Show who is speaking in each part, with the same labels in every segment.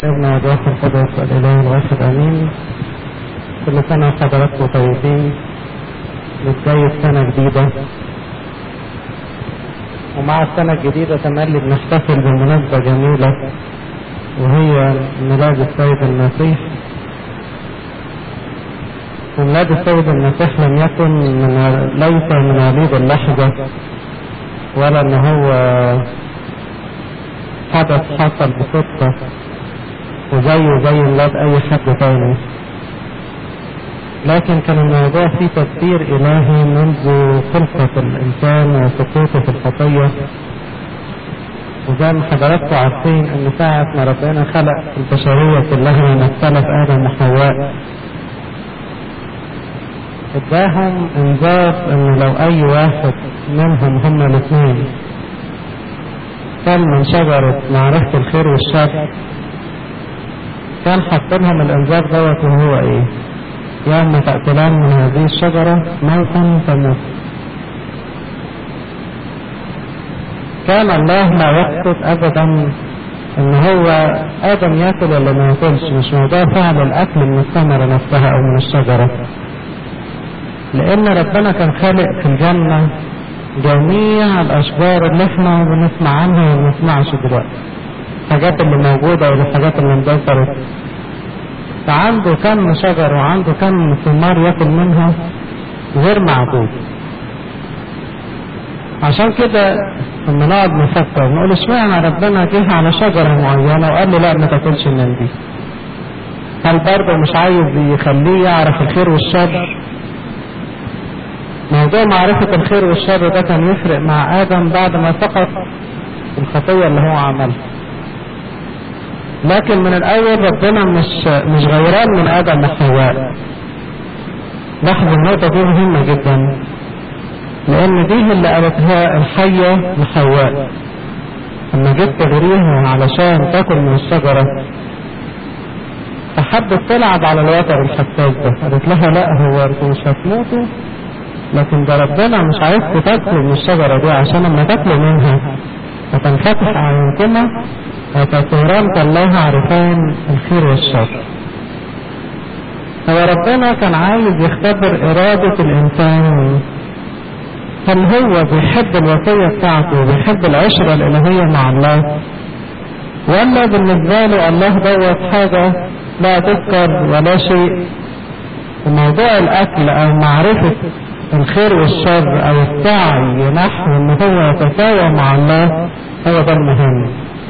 Speaker 1: ابن وضوح القدس الإله الواحد أمين كل سنة وحضراتكم طيبين بتجايز سنة جديدة ومع السنة الجديدة تملي بنحتفل بمناسبة جميلة وهي ميلاد السيد المسيح وميلاد السيد المسيح لم يكن من ليس من وليد اللحظة ولا ان هو حدث حصل بصدفة وزيه زي ميلاد اي حد تاني لكن كان الموضوع فيه تدبير الهي منذ خلقة الانسان وسقوطه في الخطية وزي ما حضراتكم عارفين ان ساعة ما ربنا خلق البشرية كلها مختلف ادم وحواء اداهم انذار ان لو اي واحد منهم هما الاثنين كان من شجرة معرفة الخير والشر كان حط لهم الانذار دوت وهو ايه يوم تأكلان من هذه الشجرة موتا تموت كان الله لا يقصد ابدا ان هو ادم ياكل ولا ما ياكلش مش موضوع فعل الاكل من الثمرة نفسها او من الشجرة لان ربنا كان خالق في الجنة جميع الاشجار اللي احنا بنسمع عنها وما بنسمعش دلوقتي الحاجات اللي موجودة والحاجات اللي اندثرت فعنده كم شجر وعنده كم ثمار ياكل منها غير معدود عشان كده لما نقعد نفكر نقول اشمعنى ربنا جه على شجرة معينة وقال له لا ما تاكلش من دي هل برضه مش عايز يخليه يعرف الخير والشر موضوع معرفة الخير والشر ده كان يفرق مع آدم بعد ما سقط الخطية اللي هو عملها لكن من الأول ربنا مش مش غيران من آدم وحواء لاحظوا النقطة دي مهمة جدا لأن دي اللي قالتها الحية لحواء لما جيت تغريها علشان تاكل من الشجرة فحبت تلعب على الوتر الحساس ده قالت لها لا هو انتوا مش هتموتوا لكن ده ربنا مش عايزكم تاكلوا من الشجرة دي عشان لما تاكلوا منها هتنفتح أعينكما وتصيران كالله عارفين الخير والشر هو ربنا كان عايز يختبر إرادة الإنسان هل هو بيحب الوصية بتاعته وبيحب العشرة الإلهية مع الله ولا بالنسبة له الله دوت حاجة لا تذكر ولا شيء وموضوع الأكل أو معرفة الخير والشر أو السعي نحو أن هو يتساوى مع الله هو ده المهم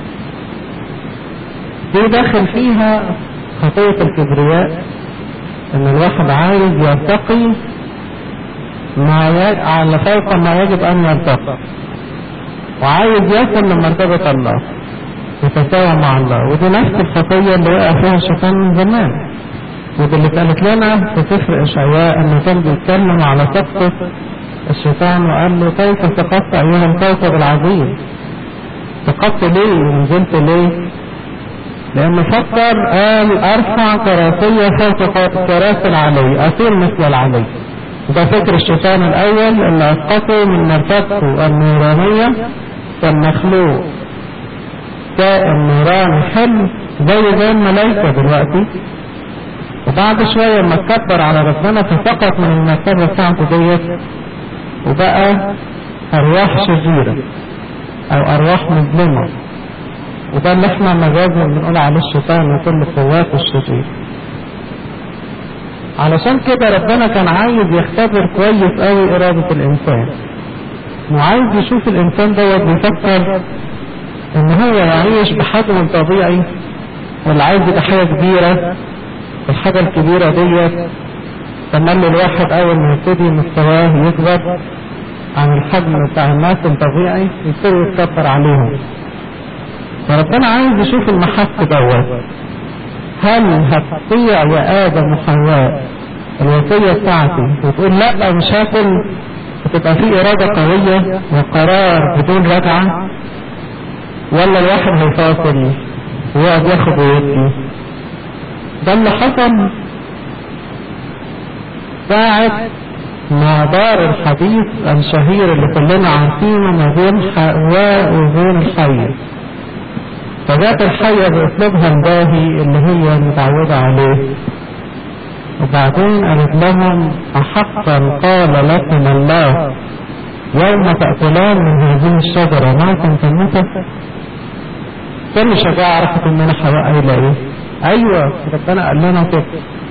Speaker 1: دي داخل فيها خطية الكبرياء ان الواحد عايز يرتقي ما ي... على فوق ما يجب ان يرتقي وعايز يصل لمرتبة الله يتساوى مع الله ودي نفس الخطية اللي وقع فيها الشيطان من زمان ودي اللي اتقالت لنا في سفر اشعياء انه كان بيتكلم على سقطة الشيطان وقال له كيف سقطت ايها الكوكب العظيم سقطت ليه ونزلت ليه لأنه فكر قال أرفع كراسية فوق كراسي العلي أصير مثل العلي ده فكر الشيطان الأول اللي أسقطه من مرتبته النورانية كالمخلوق كائن نوراني حلو زي زي الملايكة دلوقتي وبعد شوية لما اتكبر على ربنا فسقط من المرتبة بتاعته ديت وبقى أرواح شريرة أو أرواح مظلمة وده اللي احنا مجازا بنقول عليه الشيطان وكل قواته الشرير علشان كده ربنا كان عايز يختبر كويس قوي إرادة الإنسان وعايز يشوف الإنسان دوت بيفكر إن هو يعيش بحجم طبيعي ولا عايز يبقى حاجة كبيرة الحاجة الكبيرة ديت تملي الواحد أول ما يبتدي مستواه يكبر عن الحجم بتاع الناس الطبيعي يبتدي يتكبر عليهم فربنا عايز يشوف المحك دوت هل هتطيع يا ادم وحواء الوصية بتاعتي وتقول لا مش هاكل وتبقى في ارادة قوية وقرار بدون رجعة ولا الواحد هيفاصل ويقعد ياخد ويدي ده اللي حصل ساعة ما دار الحديث الشهير اللي كلنا عارفينه ما بين حواء وبين الحية فجات الحية بأسلوبها الباهي اللي هي متعودة عليه وبعدين قالت لهم أحقا قال لكم الله يوم تأكلان من هذه الشجرة ما تموتوا كل شجاعة عرفت ان انا حواء قايلة ايه ايوه ربنا قال لنا كده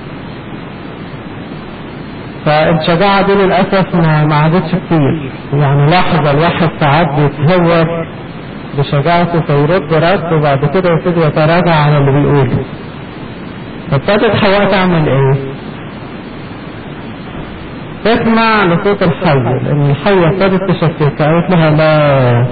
Speaker 1: فالشجاعة دي للأسف ما ما عادتش كتير يعني لاحظ الواحد ساعات بيتهور بشجاعته فيرد رد وبعد كده يبتدي يتراجع على اللي بيقوله فابتدت حواء تعمل ايه؟ تسمع لصوت الحي لان الحية ابتدت تشكك قالت لها لا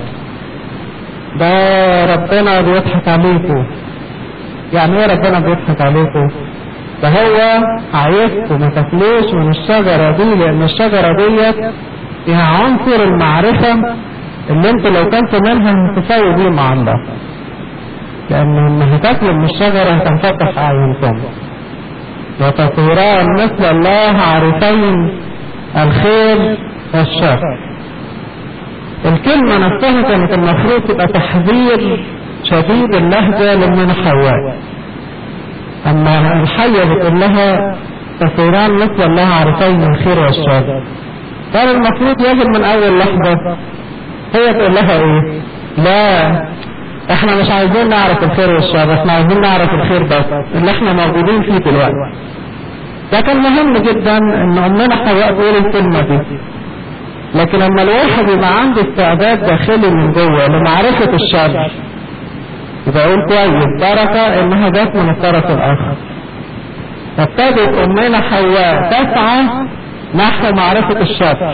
Speaker 1: ده ربنا بيضحك عليكم يعني ايه ربنا بيضحك عليكم ده هو عايزكم ما تاكلوش من الشجرة دي لان الشجرة ديت فيها عنصر المعرفة اللي انتوا لو كنتوا منها هتساوي بيه مع الله لان لما هتاكلوا من الشجرة هتنفتح اعينكم وتصيران مثل الله عارفين الخير والشر الكلمة نفسها كانت المفروض تبقى تحذير شديد اللهجة لمن حواء أما الحية بتقول لها تصيران مثل الله عارفين الخير والشر كان المفروض يجب من أول لحظة هي تقول لها إيه؟ لا احنا مش عايزين نعرف الخير والشر احنا عايزين نعرف الخير بس اللي احنا موجودين فيه دلوقتي ده كان مهم جدا ان امنا حواء تقول الكلمة دي لكن لما الواحد يبقى عنده استعداد داخلي من جوه لمعرفة الشر يبقى يقول كويس بركة انها جت من الطرف الاخر فابتدت امنا حواء تسعى نحو معرفة الشر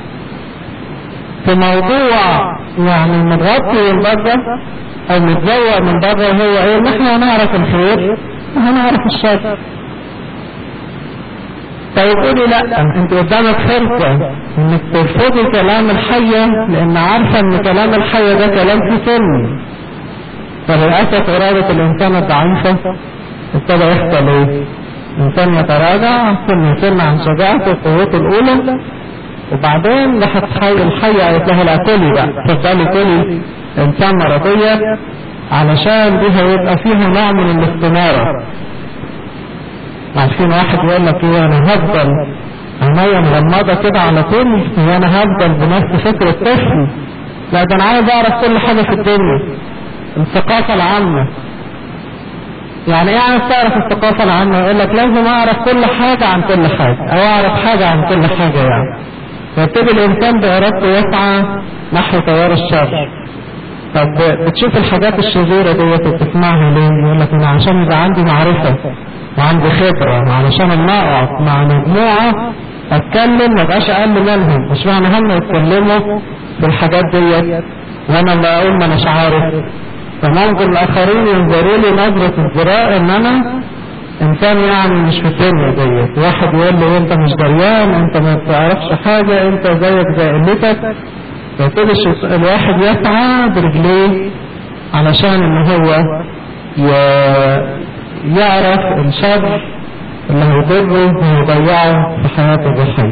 Speaker 1: في موضوع يعني متغطي من بره او متزوق من بره هو ايه ان احنا هنعرف الخير وهنعرف الشر طيب قولي لا انت قدامك فرصة انك ترفضي كلام الحية لان عارفة ان كلام الحية ده كلام في سن فللأسف إرادة الإنسان الضعيفة ابتدى يحصل إيه؟ الإنسان يتراجع ثم يسن عن شجاعته وقوته الأولى وبعدين راحت الحية قالت لها لا كلي بقى تفضلي كلي الثمرة ديت علشان دي هيبقى فيها نوع من الاستمارة عارفين واحد يقول لك ايه انا هفضل عينيا مغمضة كده على طول وانا هفضل بنفس فكر الطفل لا ده انا عايز اعرف كل حاجة في الدنيا الثقافة العامة يعني ايه عايز تعرف الثقافة العامة يقول لك لازم اعرف كل حاجة عن كل حاجة او اعرف حاجة عن كل حاجة يعني فيبتدي الانسان بارادته يسعى نحو تيار الشر طب بتشوف الحاجات الشريرة ديت وبتسمعها ليه يقول لك انا عشان يبقى عندي معرفة وعندي خبرة وعلشان اما اقعد مع مجموعة اتكلم ما بقاش اقل منهم مش معنى هم يتكلموا في الحاجات ديت وانا اللي اقول ما اناش عارف فممكن الاخرين ينظروا لي نظرة ازدراء ان انا انسان يعني مش في الدنيا ديت واحد يقول لي انت مش دريان انت ما بتعرفش حاجة انت زيك زي قلتك فيبتدي الواحد يسعى برجليه علشان ان هو يعرف الشر اللي هيضره ويضيعه في حياته الروحية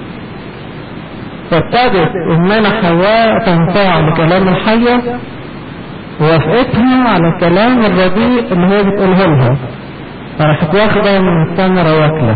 Speaker 1: فابتدت امنا حواء تنفع لكلام الحية ووافقتها على الكلام الرديء اللي هي بتقوله لها فراحت واخدة من الثمرة واكلة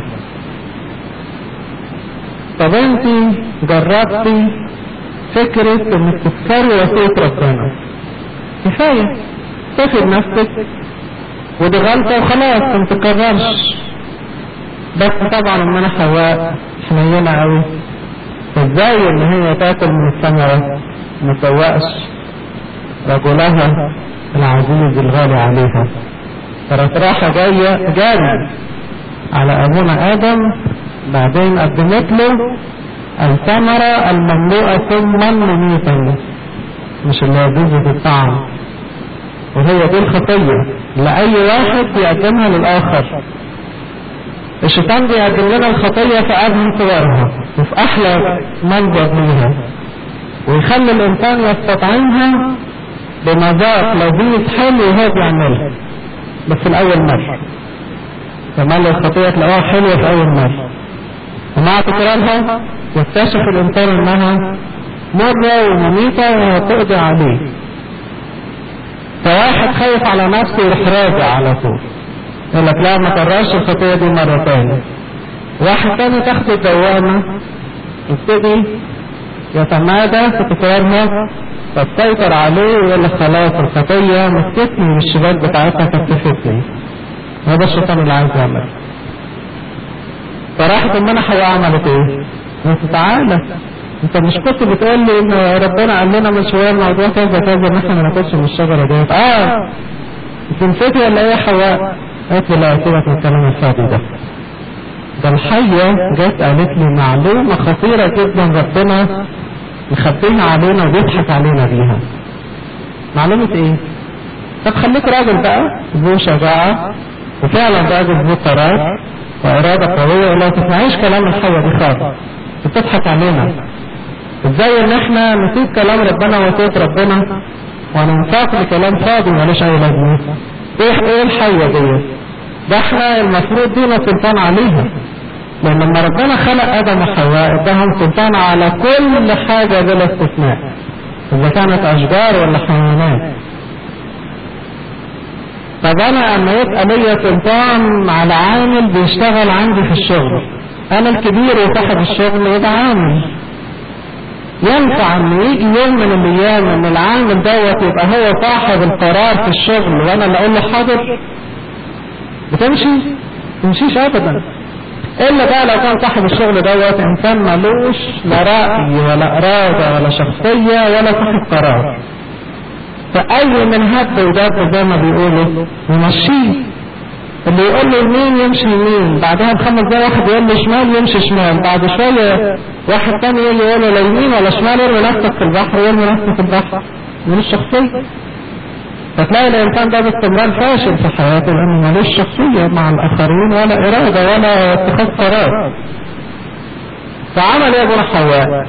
Speaker 1: طب انت جربتي فكرة انك تفكري وصية ربنا كفاية تاخد نفسك ودي غلطة وخلاص ما تكررش بس طبعا امنا حواء حنينة قوي فازاي ان هي تاكل من الثمرة ما تسوقش رجلها العزيز الغالي عليها كانت رايحة جاية جاري على ابونا ادم بعدين قدمت له الثمرة المملوءة ثما مميتا مش اللي يجوز الطعم وهي دي الخطية لأي واحد بيقدمها للآخر الشيطان بيقدم لنا الخطية في أجمل صورها وفي أحلى منظر منها ويخلي الإنسان يستطعمها بمذاق لذيذ حلو وهو بيعملها بس الأول مرة كمان الخطية تلاقوها حلوة في أول مرة ومع تكرارها يكتشف الإنسان إنها مرة ومميتة وهتقضي عليه فواحد خايف على نفسه يروح راجع على طول يقول لك لا ما كررش الخطية دي مرة تاني واحد تاني تاخده الدوامة يبتدي يتمادى في تكرارها فتسيطر عليه ويقول لك خلاص الخطية مسكتني من الشباك بتاعتها كتفتني هذا الشيطان اللي عايز يعمل فراحت امنا حواء عملت ايه؟ قلت تعالى انت مش كنت بتقول لي ان ربنا قال لنا من شويه الموضوع كذا كذا ان احنا ما ناكلش من الشجره ديت اه انت نسيتي ولا ايه يا حواء؟ قالت لي لا سيبك من الكلام الفاضي ده ده الحية جت قالت لي معلومة خطيرة جدا ربنا مخبيها علينا وبيضحك علينا بيها معلومة ايه؟ طب خليك راجل بقى ذو شجاعة وفعلا راجل ذو قرار وإرادة قوية ولا تسمعيش كلام الحية دي خالص بتضحك علينا ازاي ان احنا نسيب كلام ربنا وصوت ربنا وننساق لكلام فاضي ملوش اي لازمه ايه ايه الحية دي ده احنا المفروض دينا سلطان عليها لان لما ربنا خلق ادم وحواء اداهم سلطان على كل حاجة بلا استثناء اذا كانت اشجار ولا حيوانات طب انا اما يبقى ليا سلطان على عامل بيشتغل عندي في الشغل انا الكبير وصاحب الشغل يبقى عامل ينفع ان يجي يوم من الايام ان العامل دوت يبقى هو صاحب القرار في الشغل وانا اللي اقول له حاضر بتمشي تمشيش ابدا الا بقى لو كان صاحب الشغل دوت انسان ملوش لا راي ولا اراده ولا شخصيه ولا صاحب قرار فاي من هب ودب زي ما بيقولوا يمشيه اللي يقول له يمين يمشي يمين بعدها بخمس دقايق واحد يقول له شمال يمشي شمال بعد شويه واحد تاني يقول له يقول له لا يمين ولا شمال يرمي نفسك في البحر يرمي نفسك في البحر من الشخصيه فتلاقي الانسان ده باستمرار فاشل في حياته لانه ملوش شخصيه مع الاخرين ولا اراده ولا اتخاذ قرار فعمل ايه ابو حواء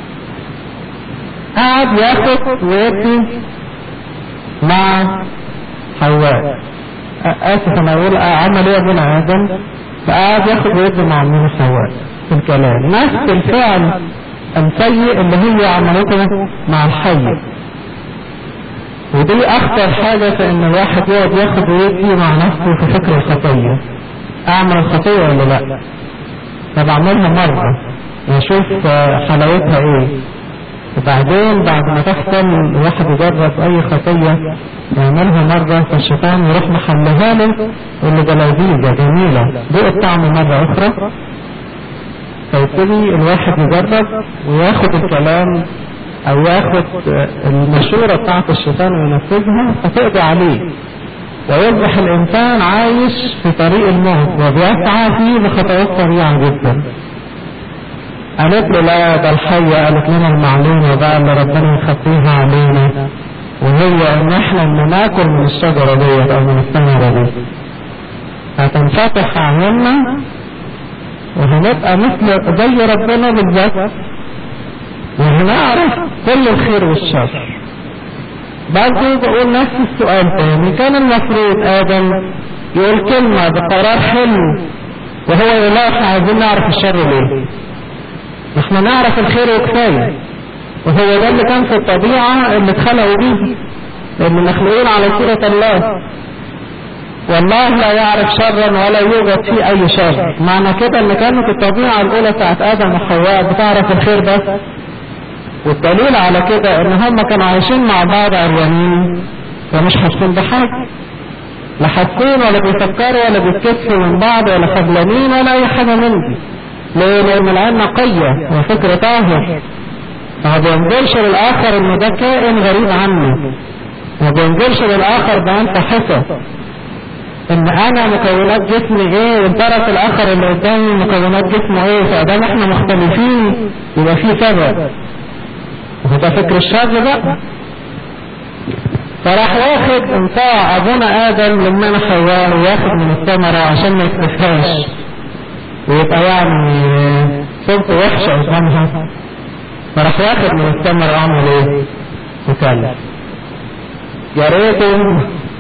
Speaker 1: قعد ياخد ويدي مع حواء اسف انا اقول عمل ايه ابونا ادم فقعد ياخد ويدي مع امنا حواء في الكلام نفس الفعل السيء اللي هي عملته مع الحي ودي اخطر حاجة في ان الواحد يقعد ياخد ويدي مع نفسه في فكر الخطية اعمل الخطية ولا لا طب اعملها مرة واشوف حلاوتها ايه وبعدين بعد ما تحصل الواحد يجرب اي خطية يعملها مرة فالشيطان يروح محلها له يقول له ده لذيذة جميلة دوق الطعم مرة اخرى فيبتدي الواحد يجرب وياخد الكلام او ياخد المشورة بتاعت الشيطان وينفذها فتقضي عليه ويصبح الانسان عايش في طريق الموت وبيسعى فيه بخطوات سريعة جدا قالت له لا ده الحية قالت لنا المعلومة بقى اللي ربنا يخفيها علينا وهي ان احنا لما ناكل من الشجرة ديت او من الثمرة دي هتنفتح اعيننا وهنبقى مثل زي ربنا بالظبط وهنعرف كل الخير والشر برضه بقول نفس السؤال تاني كان المفروض ادم يقول كلمة بقرار حلو وهو يقول لا احنا عايزين نعرف الشر ليه احنا نعرف الخير وكفاية وهو ده اللي كان في الطبيعة اللي اتخلقوا بيه اللي مخلوقين على صورة الله والله لا يعرف شرا ولا يوجد فيه اي شر معنى كده ان كانت الطبيعة الاولى بتاعت ادم وحواء بتعرف الخير بس والدليل على كده ان هم كانوا عايشين مع بعض عريانين فمش حاسين بحاجة لا حاسين ولا بيفكروا ولا بيتكسفوا من بعض ولا خجلانين ولا اي حاجة من دي ليه لان العين نقية وفكر طاهر ما بينظرش للاخر ان ده كائن غريب عنه ما بينظرش للاخر بانت حسد ان انا مكونات جسمي ايه والطرف الاخر اللي قدامي مكونات جسمه ايه فادام احنا مختلفين يبقى في سبب وده فكر الشر بقى فراح واخد انطاع ابونا ادم لمن حواء وياخد من الثمرة عشان ما يكتفهاش ويبقى يعني صورته وحشة قدامها فراح واخد من الثمرة وعمل ايه؟ وكلم يا ريته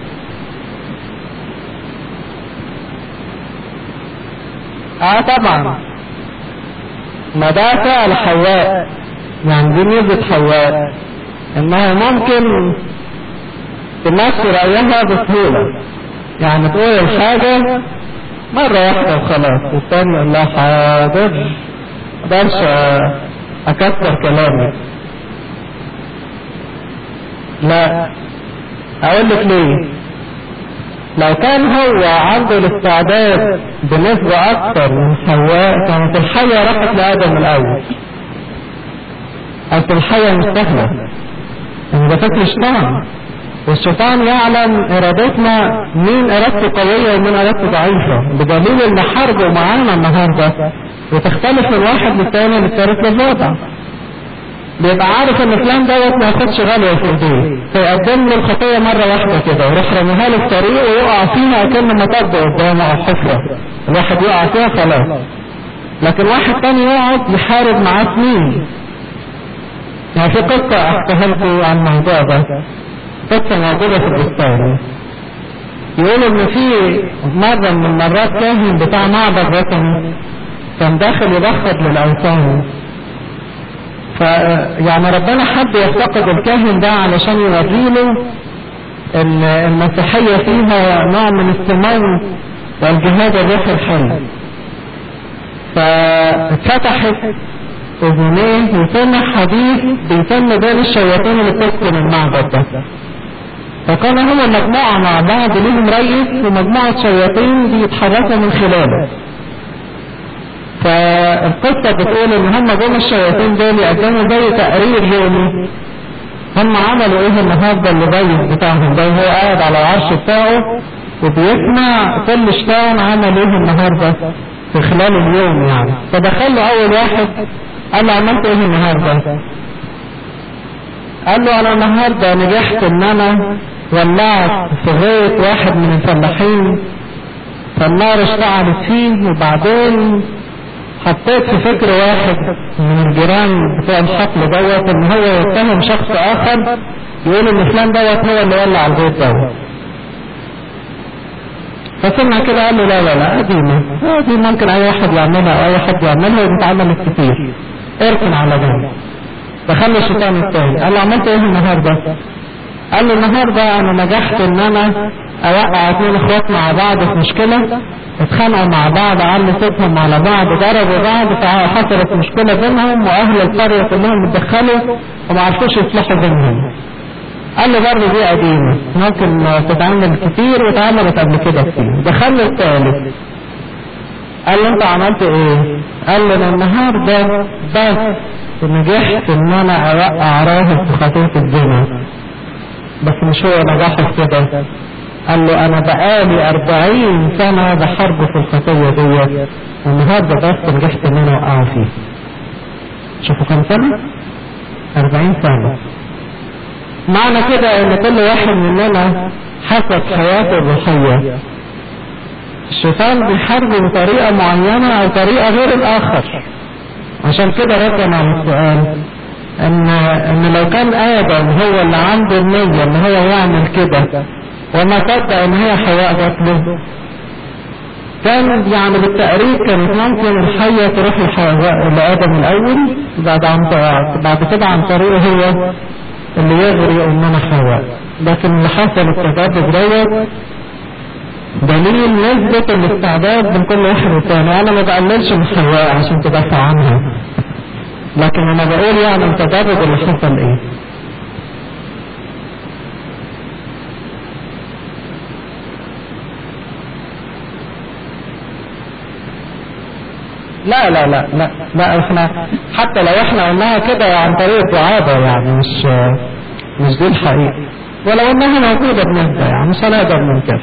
Speaker 1: اه طبعا ما ده فعل حواء يعني دي ميزة حواء انها ممكن تمشي رأيها بسهولة يعني تقول الحاجة مرة واحدة وخلاص والتاني يقول لها حاضر مقدرش أكثر كلامي لا أقول لك ليه لو كان هو عنده الاستعداد بنسبة أكثر من حواء كانت الحية راحت لآدم الأول أصل الحية مش سهلة إن ده فكر الشيطان والشيطان يعلم إرادتنا مين إرادته قوية ومين إرادته ضعيفة بدليل إن حربه معانا النهاردة وتختلف من واحد للتاني للتالت للرابع بيبقى عارف ان فلان دوت ما ياخدش غلوه في ايديه فيقدم له الخطيه مره واحده كده ويروح رميها له في طريق ويقع فيها كأنه مطب قدامه او حفره الواحد يقع فيها خلاص لكن واحد تاني يقعد يحارب معاه سنين يعني في قصة احكيها لكم عن الموضوع ده قصة موجودة في البستان يقولوا ان في مرة من المرات كاهن بتاع معبد وطني كان داخل يبخر للاوثان ف يعني ربنا حب يفتقد الكاهن ده علشان يوريله ان المسيحية فيها نوع من السمو والجهاد الروحي الحي فاتفتحت اذنيه وسمع حديث بيتم بين الشياطين اللي بتسكن المعبد ده فكان هو مجموعة مع بعض ليهم رئيس ومجموعة شياطين بيتحركوا من خلاله فالقصة بتقول ان هم جم الشياطين دول يقدموا زي تقرير يومي هم عملوا ايه النهارده اللي بايظ بتاعهم ده هو قاعد على العرش بتاعه وبيسمع كل شيطان عمل ايه النهارده في خلال اليوم يعني فدخل له اول واحد قال له عملت ايه النهارده قال له انا النهارده نجحت ان انا ولعت في غيط واحد من الفلاحين فالنار اشتعلت فيه وبعدين حطيت في فكر واحد من الجيران بتوع الحقل دوت ان هو يتهم شخص اخر يقول ان فلان دوت هو اللي ولع البيت دوت فسمع كده قال له لا لا لا قديمة دي ممكن اي واحد يعملها او اي حد يعملها وبتعمل كتير اركن على جنب دخل الشيطان التاني قال له عملت ايه النهارده قال له النهارده انا نجحت ان انا اوقع اتنين اخوات مع بعض في مشكلة اتخانقوا مع بعض علوا صوتهم على بعض ضربوا بعض فحصلت مشكلة بينهم واهل القرية كلهم اتدخلوا وما عرفوش يصلحوا بينهم قال له برضه دي قديمة ممكن تتعمل كتير واتعملت قبل كده كتير دخل الثالث قال له انت عملت ايه قال له انا النهارده بس نجحت ان انا اوقع راهب في خطية الزنا بس مش هو نجاحه في كده قال له انا بقالي اربعين سنة بحاربه في الخطية ديت والنهاردة بس نجحت ان انا اوقعه فيه شوفوا كم سنة اربعين سنة معنى كده ان كل واحد مننا حسب حياته الروحية الشيطان بيحاربه بطريقة معينة او طريقة غير الاخر عشان كده رجعنا على السؤال ان ان لو كان ادم هو اللي عنده النية ان هو يعمل كده وما صدق ان هي حواء جات له كان يعني بالتقريب كانت ممكن الحية تروح لحواء لآدم الأول بعد عن بعد كده عن طريقه هو اللي يغري أمنا حواء لكن اللي حصل التجارب دوت دليل نسبة الاستعداد من كل واحد والتاني أنا ما بقللش من حواء عشان تدافع عنها لكن أنا بقول يعني التجارب اللي حصل إيه لا لا لا لا لا احنا حتى لو احنا قلناها كده عن طريق دعابة يعني مش مش دي الحقيقة ولو انها موجودة بنسبة يعني مش هنقدر ننكر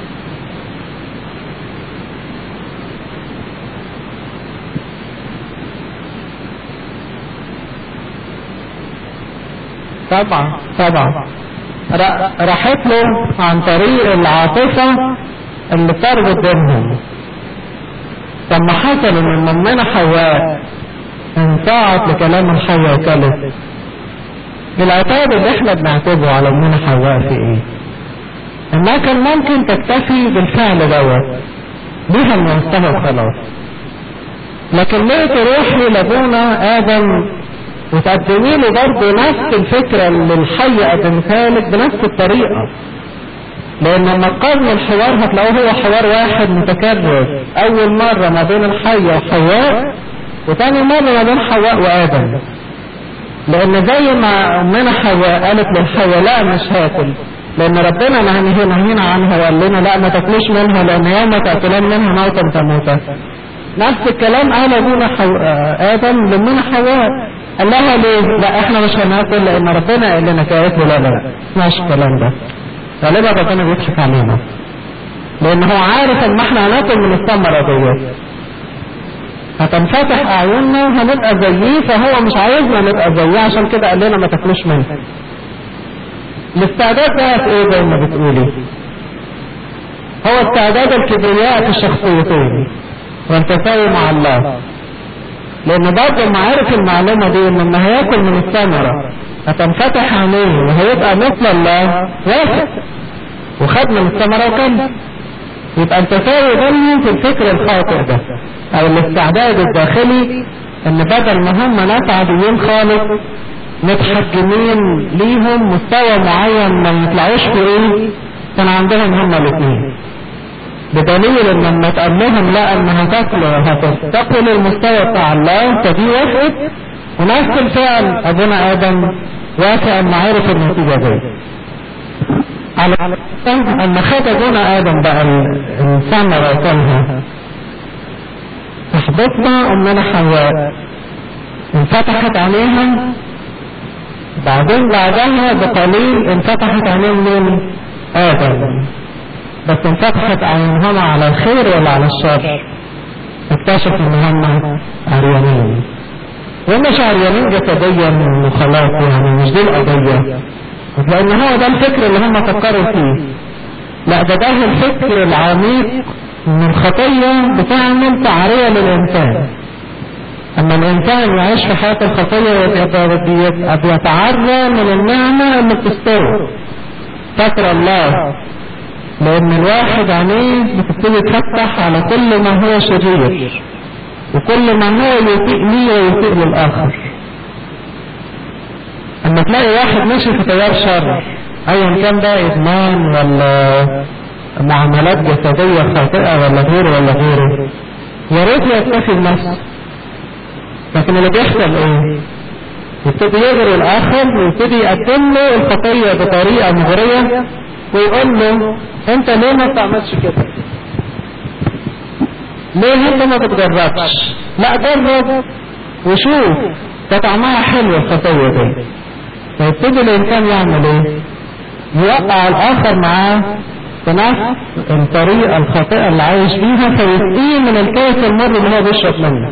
Speaker 1: طبعا طبعا راحت له عن طريق العاطفة اللي تربط بينهم لما حصل ان المؤمنة حواء انطاعت لكلام الحية وكلت العتاب اللي احنا بنعتبه على امنا حواء في ايه انها كان ممكن تكتفي بالفعل دوت بيها المستوى وخلاص لكن ليه تروحي لابونا ادم وتقدمي له برضه نفس الفكرة اللي الحي قدمتها لك بنفس الطريقة لان لما تقارنوا الحوار هتلاقوه هو حوار واحد متكرر اول مرة ما بين الحية وحواء وتاني مرة ما بين حواء وادم لان زي ما امنا حواء قالت للحية لا مش هاكل لان ربنا نهينا نهينا عنها وقال لنا لا ما تاكلوش منها لان يوم تاكلان منها موتا تموتا نفس الكلام قال ابونا حو... ادم لامنا حواء قال لها ليه لا احنا مش هناكل لان ربنا قال لنا كده قالت له لا لا لا مش الكلام ده غالبا ربنا بيضحك علينا لان هو عارف ان احنا هناكل من الثمره ديت هتنفتح اعيننا وهنبقى زيه فهو مش عايزنا نبقى زيه عشان كده قال لنا ما تاكلوش منه الاستعداد ده في ايه زي ما بتقولي هو استعداد الكبرياء في الشخصيتين والتساوي مع الله لان برضه لما عرف المعلومه دي ان لما هياكل من الثمره هتنفتح عينيه وهيبقى مثل الله وافق وخد من الثمره وكل يبقى التساوي ده في الفكر الخاطئ ده او الاستعداد الداخلي ان بدل ما هم ناس عاديين خالص متحجمين ليهم مستوى معين ما يطلعوش في ايه كان عندهم هم الاثنين بدليل ان لما تقال لهم لا ان هتاكلوا هتستقبلوا المستوى بتاع الله فدي وافقت ونفس الفعل ابونا ادم وافق ان عرف النتيجه دي على اما خد ابونا ادم بقى الثمره وكلها صاحبتنا امنا حواء انفتحت عليها بعدين بعدها بقليل انفتحت عينين من ادم بس انفتحت عينهم على الخير ولا على الشر اكتشف ان هم عريانين ومش عريانين جسديا وخلاص يعني مش دي القضية لان هو ده الفكر اللي هم فكروا فيه لا ده ده الفكر العميق ان الخطية بتعمل تعرية للانسان اما الانسان يعيش في حياة الخطية بيتعرى من النعمة اللي بتستوي فكر الله لان الواحد عينيه بتبتدي تفتح على كل ما هو شرير وكل ما هو يسيء لي ويسيء للاخر اما تلاقي واحد ماشي في تيار شر ايا كان ده ادمان ولا معاملات جسدية خاطئة ولا غيره ولا غيره يا ريت يكتفي بنفسه لكن اللي بيحصل ايه يبتدي يغري الاخر ويبتدي يقدم له الخطية بطريقة مغرية ويقول له انت ليه ما بتعملش كده ليه انت ما بتجربش لا جرب وشوف ده طعمها حلو الخطية دي فيبتدي الانسان يعمل ايه يوقع الاخر معاه بنفس الطريقة الخاطئة اللي عايش بيها فيسقيه من الكاس المر اللي هو بيشرب منه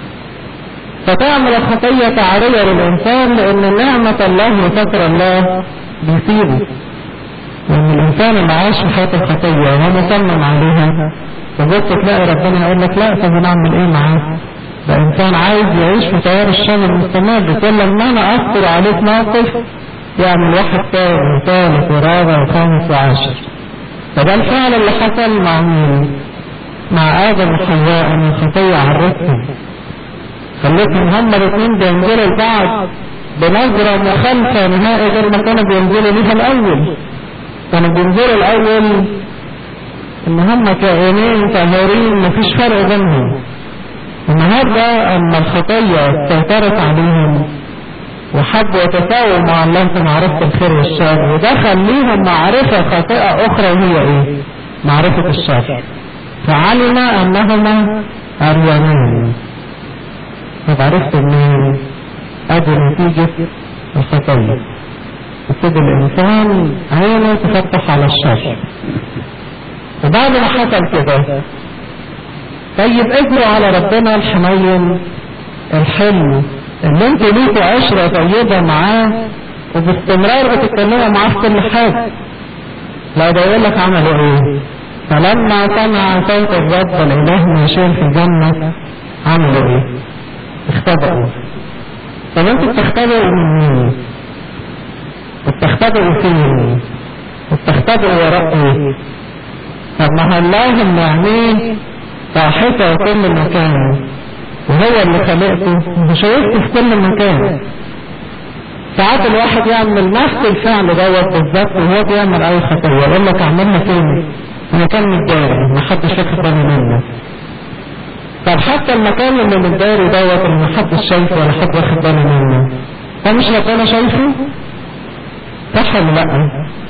Speaker 1: فتعمل الخطية تعرية للإنسان لأن نعمة الله وفكر الله بيسيبه لأن الإنسان اللي عايش في حياة الخطية وهو مصمم عليها تبص تلاقي ربنا يقول لك لا طب نعمل إيه معاه؟ ده إنسان عايز يعيش في تيار الشر المستمر كل لما أنا أذكر عليك موقف يعمل واحد تاني وثالث ورابع وخامس وعاشر فده الفعل اللي حصل مع مين؟ مع آدم وحواء أن الخطية عرفتهم خلتهم هما الاثنين بينزلوا لبعض بنظرة مخالفة نهائي غير ما كانوا بينزلوا ليها الأول كانوا بينزلوا الأول إن هما كائنين طاهرين مفيش فرق بينهم النهارده أما الخطية سيطرت عليهم وحبوا يتساووا مع الله في معرفة الخير والشر ودخل ليهم معرفة خاطئة أخرى وهي إيه؟ معرفة الشر فعلم أنهما عريانين طب عرفت منين؟ ادي نتيجة الخطية يبتدي الانسان عينه تفتح على الشر وبعد ما حصل كده طيب اجروا على ربنا الحنين الحلو اللي انتوا ليكوا عشرة طيبة معاه وباستمرار بتتكلموا معاه في كل حاجة لا ده يقول لك عملوا ايه فلما سمع صوت الرب الاله ماشيين في الجنة عملوا ايه اختبئوا طب انتوا بتختبئوا من مين وبتختبئوا فين وبتختبئوا وراء ايه طب ما هو الله اللي عينيه صاحبه في كل مكان وهو اللي خلقته مش هيفتي في كل مكان ساعات الواحد يعمل نفس الفعل دوت بالظبط وهو بيعمل اي خطيه يقول لك اعملها فين انا كان متداري ما حدش واخد باله منه طب حتى المكان اللي متداري دوت اللي ما حدش شايفه ولا حد واخد باله منه ده مش ربنا شايفه صح ولا لا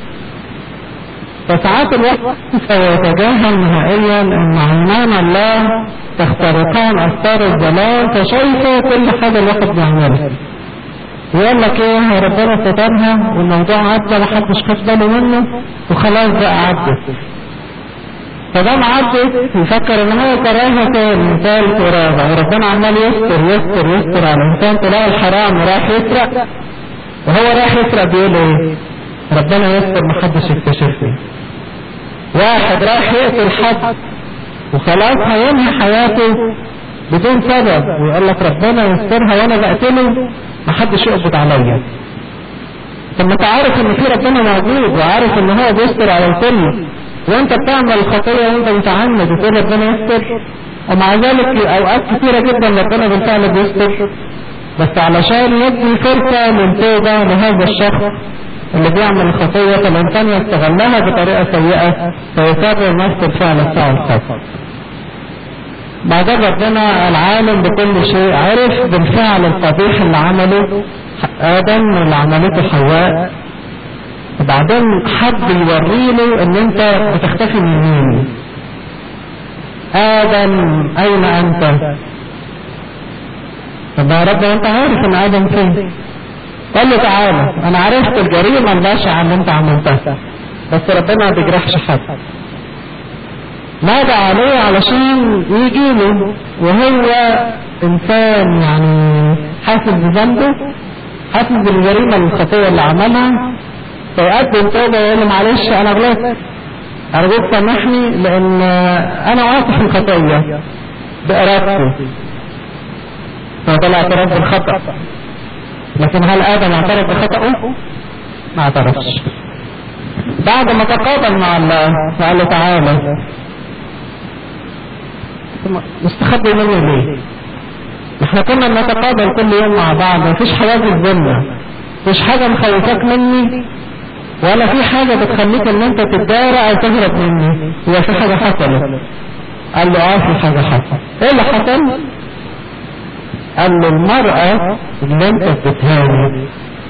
Speaker 1: فساعات الواحد سيتجاهل نهائيا ان عينان الله تخترقان اثار الضلال فشايفه كل حاجه الواحد بيعملها ويقول لك ايه ربنا سترها والموضوع عدى محدش خد باله منه وخلاص بقى عدت فدام عدت يفكر ان هو كراهه تاني ثالث ورابع وربنا عمال يستر يستر يستر على الانسان تلاقي الحرام رايح يسرق وهو رايح يسرق بيقول ايه ربنا يستر محدش يكتشفني واحد رايح يقتل حد وخلاص هينهي حياته بدون سبب ويقول لك ربنا يسترها وانا بقتله محدش يقبض عليا طب ما انت عارف ان في ربنا موجود وعارف ان هو بيستر على الكل وانت بتعمل الخطية وانت متعمد وتقول ربنا يستر ومع ذلك اوقات كثيرة جدا ربنا بالفعل بيستر بس علشان يدي فرصة للتوبة لهذا الشخص اللي بيعمل الخطية فالإنسان يستغلها بطريقة سيئة فيكرر نفس الفعل بتاع الخطأ بعدين ربنا العالم بكل شيء عرف بالفعل القبيح اللي عمله آدم واللي عملته حواء وبعدين حب يوريله ان انت بتختفي من مين آدم أين أنت طب يا رب انت عارف ان آدم فين قال له تعالى انا عرفت الجريمة البشعة اللي انت عملتها بس ربنا ما بيجرحش حد نادى عليه علشان يجي له وهو انسان يعني حاسس بذنبه حاسس بالجريمة الخطية اللي عملها فيقدم توبة ويقول له معلش انا غلطت ارجوك سامحني لان انا واقف في الخطية بارادتي فطلع اعتراف بالخطأ لكن هل ادم اعترف بخطأه؟ ما اعترفش بعد ما تقابل مع الله فقال له تعالى مستخبي مني ليه احنا كنا بنتقابل كل يوم مع بعض مفيش حواجز بينا مفيش حاجة مخوفاك مني ولا في حاجة بتخليك ان انت تتدارى او تهرب مني هو في حاجة حصلت قال له اه في حاجة حصلت ايه اللي حصل قال له المرأة اللي انت اديتهاني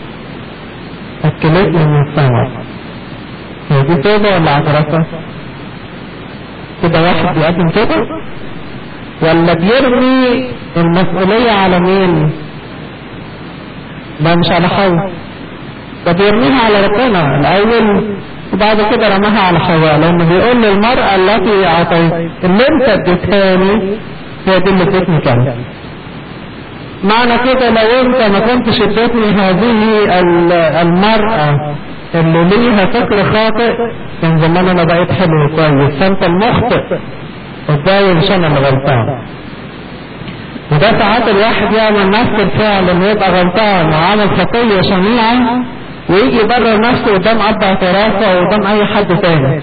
Speaker 1: اكلتني من الثمر هي دي توبة ولا اعترافها؟ كده واحد بيقدم توبة ولا بيرمي المسؤولية على مين؟ لا مش على حواء ده بيرميها على ربنا الأول وبعد كده رماها على حواء لأنه بيقول للمرأة التي أعطيت اللي أنت اديتهاني هي دي اللي ادتني كذا معنى كده لو انت ما كنتش اديتني هذه المرأة اللي ليها فكر خاطئ كان زمان انا بقيت حلو كويس فانت المخطئ ازاي مش انا اللي غلطان وده ساعات الواحد يعمل نفس الفعل انه يبقى غلطان وعمل خطية شنيعة ويجي يبرر نفسه قدام اب اعترافه او قدام اي حد تاني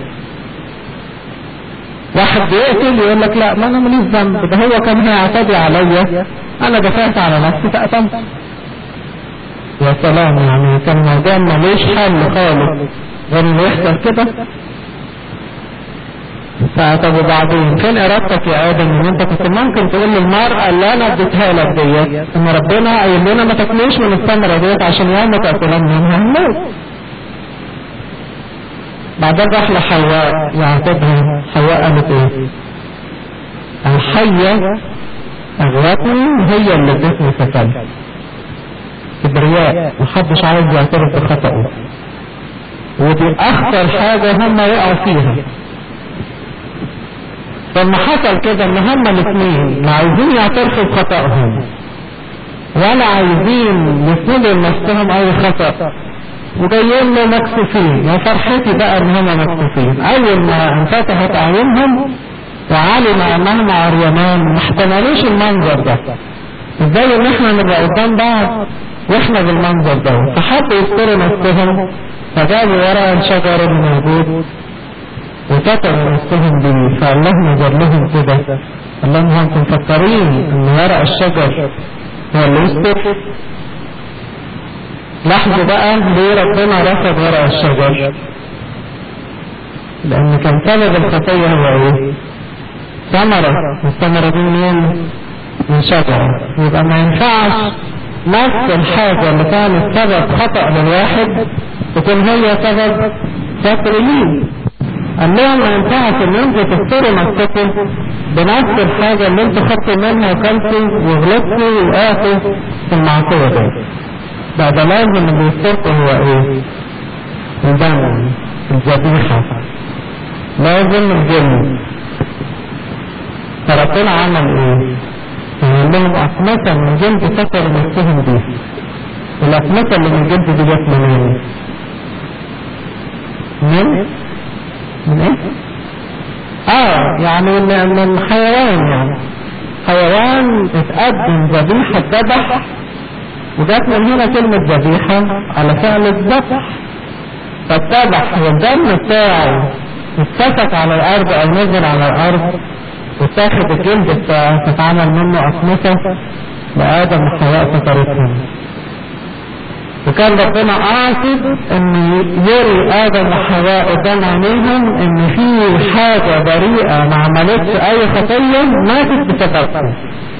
Speaker 1: واحد بيقتل يقول لك لا ما انا ماليش ذنب ده هو كان هيعتدي عليا انا دفعت على نفسي فقتمت يا سلام يعني كان الموضوع ملوش حل خالص غير انه يحصل كده فطب وبعدين فين ارادتك يا ادم ان انت كنت ممكن تقول للمرأة اللي انا اديتها لك ديت ان ربنا قايل لنا ما تاكلوش من الثمرة ديت عشان يوم تاكلون منها هنموت بعدين راح لحواء يعاتبها حواء قالت ايه الحية اغوتني هي اللي ادتني فساد كبرياء محدش عايز يعترف بخطأه ودي اخطر حاجة هم يقعوا فيها لما حصل كده ان هما الاثنين لا عايزين يعترفوا بخطأهم ولا عايزين يسندوا لنفسهم اي خطأ وجايين له مكسوفين يا فرحتي بقى ان هما مكسوفين اول ما انفتحت اعينهم وعلم انهم عريانان ما احتملوش المنظر ده ازاي ان احنا نبقى قدام بعض واحنا بالمنظر ده فحبوا يستروا نفسهم فجابوا ورا الشجر اللي موجود وكتبوا نفسهم بيه فالله نظر لهم كده اللهم انتم مفكرين ان ورق الشجر هو اللي يستر لاحظوا بقى ليه ربنا رفض ورق الشجر لان كان سبب الخطية هو ايه ثمرة والثمرة دي منين من شجرة يبقى ما ينفعش نفس الحاجة اللي كانت سبب خطأ للواحد تكون هي سبب ستر ليه قال لهم ما ينفعش ان انتوا تستروا نفسكم بنفس الحاجة اللي انتوا خدتوا منها وكلتوا وغلطتوا وقعتوا في المعصية دي بقى ده لازم اللي يستركوا هو ايه الدم الذبيحة لازم الجن فربنا عمل ايه يقول لهم أقمصة من جلد سكر نفسهم بيه الأقمصة اللي من جلد دي جت منين؟ من؟ من ايه؟ اه يعني من من حيوان يعني حيوان اتقدم ذبيحة ذبح وجات من هنا كلمة ذبيحة على فعل الذبح فالذبح والدم بتاعه اتسفك على الأرض أو نزل على الأرض وتاخد الجلد بتاعه تتعمل منه أقمصة لآدم وحواء سترتهم وكان ربنا قاصد ان يري ادم وحواء قدام عينيهم ان في حاجة بريئة ما عملتش اي خطية ماتت بسببها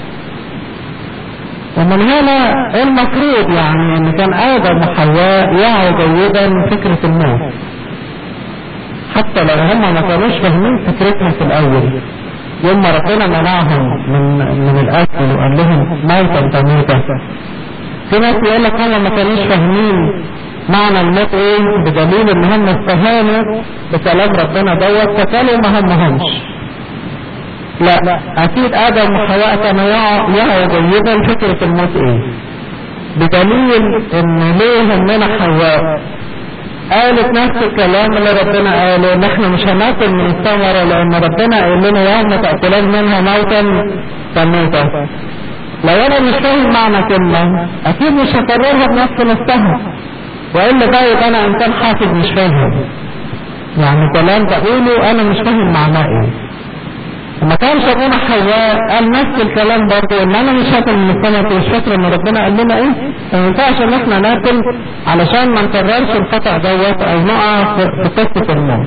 Speaker 1: ومن هنا المفروض يعني ان كان ادم وحواء يعوا جيدا فكرة الموت حتى لو هم ما كانوش فاهمين فكرتها في الاول يوم ما ربنا منعهم من من الاكل وقال لهم موتا تموتا في ناس يقول لك هم ما كانوش فاهمين معنى الموت ايه بدليل ان هم استهانوا بكلام ربنا دوت فكانوا ما همهمش لا اكيد ادم وحواء كانوا يعوا جيدا فكرة الموت ايه بدليل ان ليه همنا حواء قالت نفس الكلام اللي ربنا قاله ان احنا مش هناكل من الثمرة لان ربنا قال لنا يوم تأكلون منها موتا تموتا لو انا مش فاهم معنى كلمة اكيد مش هكررها بنفس نفسها والا ده يبقى انا انسان حافظ مش فاهم يعني كلام بقوله انا مش فاهم معناه ايه ما كانش ابونا حواء قال نفس الكلام برضه ان انا مش هاكل من السمك ومش فاكر ان ربنا قال لنا ايه ما ينفعش ان احنا ناكل علشان ما نكررش الخطا دوت او نقع في قصه الموت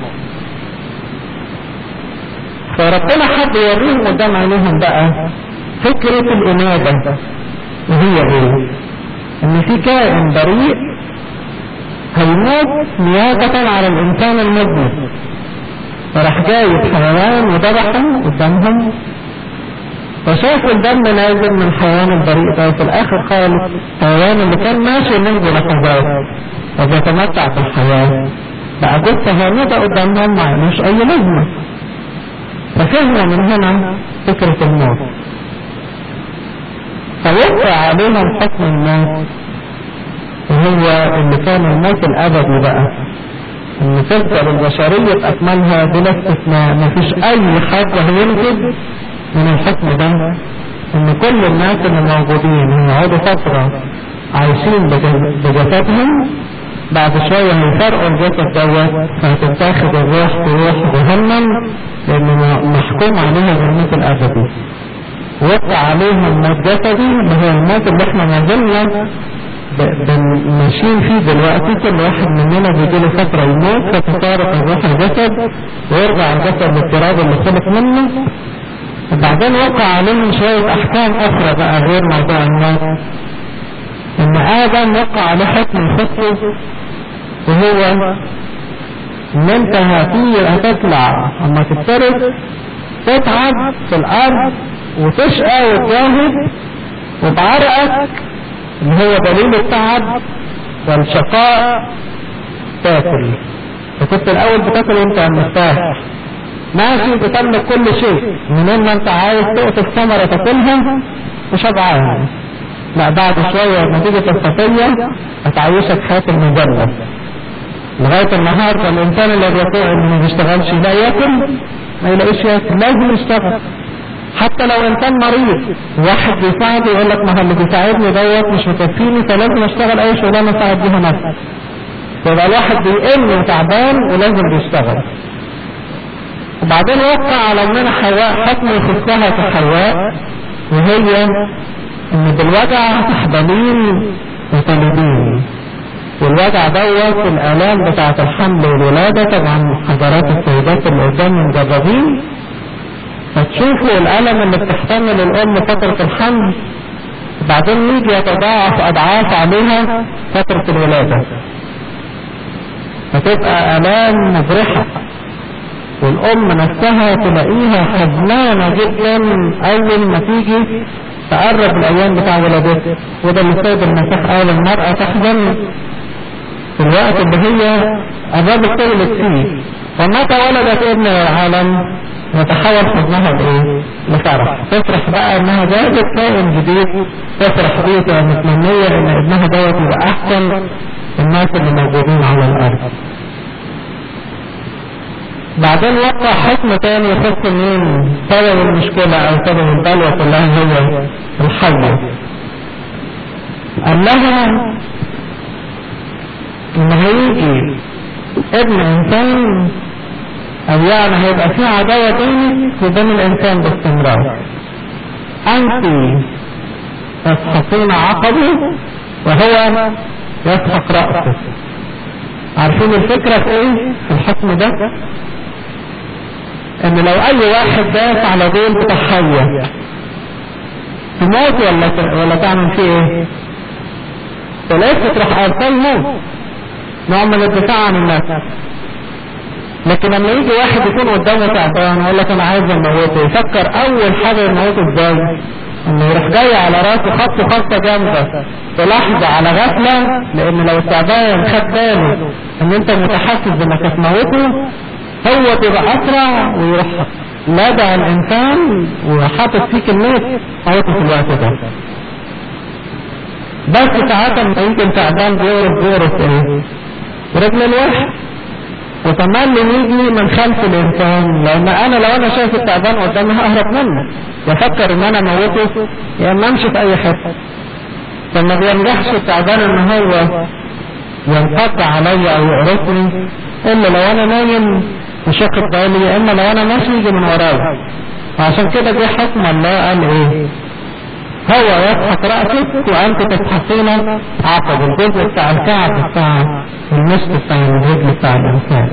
Speaker 1: فربنا حب يوريهم قدام عينيهم بقى فكرة الإنابة وهي ايه ان في كائن بريء هيموت نيابة على الانسان المذنب فراح جايب حيوان وذبحه قدامهم فشافوا الدم نازل من الحيوان البريء ده وفي الاخر خالص الحيوان اللي كان ماشي منذ لحظات وبيتمتع بالحياة بقى جثة هامدة قدامهم ما عملوش اي لازمة ففهموا من هنا فكرة الموت فوقع عليهم حكم الموت وهو اللي كان الموت الابدي بقى ان تفضل البشرية باكملها بلا استثناء مفيش اي حد هينتج من الحكم ده ان كل الناس اللي موجودين هيقعدوا فترة عايشين بجسدهم بعد شوية هيفرقوا الجسد دوت فهتتاخد الروح تروح جهنم لان محكوم عليها بالموت الابدي وقع عليهم موت جسدي اللي هو الموت اللي احنا ما زلنا ماشيين فيه دلوقتي كل واحد مننا بيجي له فترة يموت فتفارق الروح الجسد ويرجع الجسد للتراب اللي خلق منه وبعدين وقع عليهم شوية احكام اخرى بقى غير موضوع الموت ان ادم وقع عليه حكم الخطه وهو ان انت هتيجي هتطلع اما تفترس تتعب في الارض وتشقى وتجاهد وبعرقك اللي هو دليل التعب والشقاء تاكل فكنت الاول بتاكل وانت مرتاح ماشي بتملك كل شيء منين ما انت عايز تقطف ثمرة تاكلها وشبعان لا بعد شوية نتيجة الخطية هتعيشك حياة المجرد لغاية النهاردة الإنسان اللي بيطوع إنه ما بيشتغلش لا ياكل ما يلاقيش ياكل لازم يشتغل حتى لو انسان مريض واحد بيساعده يقول لك ما هو اللي بيساعدني دوت مش مكفيني فلازم اشتغل اي شغلانه اساعد بيها نفسي فيبقى الواحد بيقل وتعبان ولازم بيشتغل وبعدين وقع على امنا حواء حكم يخصها في حواء وهي ان بالوجع تحبلين وتلدين والوجع دوت الآلام بتاعة الحمل والولادة طبعا حضرات السيدات اللي قدام مجربين فتشوفوا الألم اللي بتحتمل الأم فترة الحمل بعدين يجي يتضاعف أضعاف عليها فترة الولادة فتبقى آلام مجرحة والأم نفسها تلاقيها حزنانة جدا أول ما تيجي تقرب الأيام بتاع ولادتها وده اللي سيد المسيح قال المرأة تحزن في الوقت اللي هي قربت تولد فيه ومتى ولدت ابن العالم يتحول حزنها لايه؟ لفرح تفرح بقى انها جابت كائن جديد تفرح بيه ومتمنية ان ابنها دوت يبقى احسن الناس اللي موجودين على الارض بعدين وقع حكم تاني يخص مين سبب المشكلة او سبب البلوى كلها هي الحية قال لها ان هيجي ابن انسان او يعني هيبقى في عداوة بينك وبين الانسان باستمرار انت تسحقين عقبه وهو يسحق رأسه عارفين الفكرة في ايه في الحكم ده ان لو اي واحد داس على دول بتاع حية تموت ولا ولا تعمل فيه ايه ثلاثة تروح ارسال موت نوع من الدفاع عن النفس لكن لما يجي واحد يكون قدامه تعبان يقول لك انا عايز اموته يفكر اول حاجه يموته ازاي انه يروح جاي على راسه خط خطه جامده في لحظه على غفله لان لو التعبان خد باله ان انت متحسس انك هتموته هو تبقى اسرع ويروح لدع الانسان وحاطط فيه كميه موته في الوقت ده بس ساعات لما يمكن تعبان بيورث بيورث ايه؟ رجل الواحد وكمان يجي من خلف الانسان لان انا لو انا شايف التعبان قدامي ههرب منه وافكر ان انا اموته يا اما امشي في اي حته فما بينجحش التعبان ان هو ينقض عليا او يقرصني الا لو انا نايم مش واخد بالي يا اما لو انا ماشي يجي من ورايا وعشان كده جه حكم الله قال ايه هو يسحق رأسك وأنت تسحقين عقب الجزء بتاع الكعب بتاع المشط بتاع الرجل بتاع الإنسان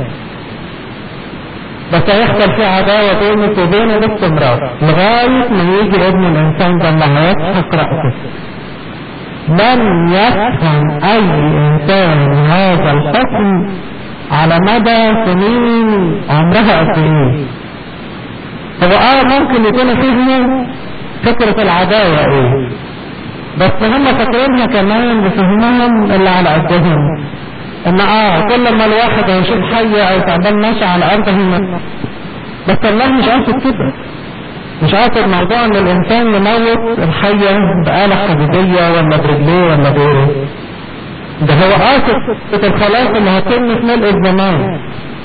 Speaker 1: بس هيحصل في عداوة بينك وبينه باستمرار لغاية ما يجي ابن الإنسان ده اللي هيسحق رأسك لن يفهم أي إنسان هذا الحكم على مدى سنين عمرها قد إيه هو اه ممكن يكون فهمه فكرة العداوة ايه بس هم فاكرينها كمان بفهمهم اللي على قدهم ان اه كل ما الواحد هيشوف حية او تعبان ماشي على ارض هم بس الله مش قاصد كده مش قاصد موضوع ان الانسان يموت الحية بآلة حديدية ولا برجليه ولا بإيه ده هو قاصد الخلاص اللي هتتم في ملء الزمان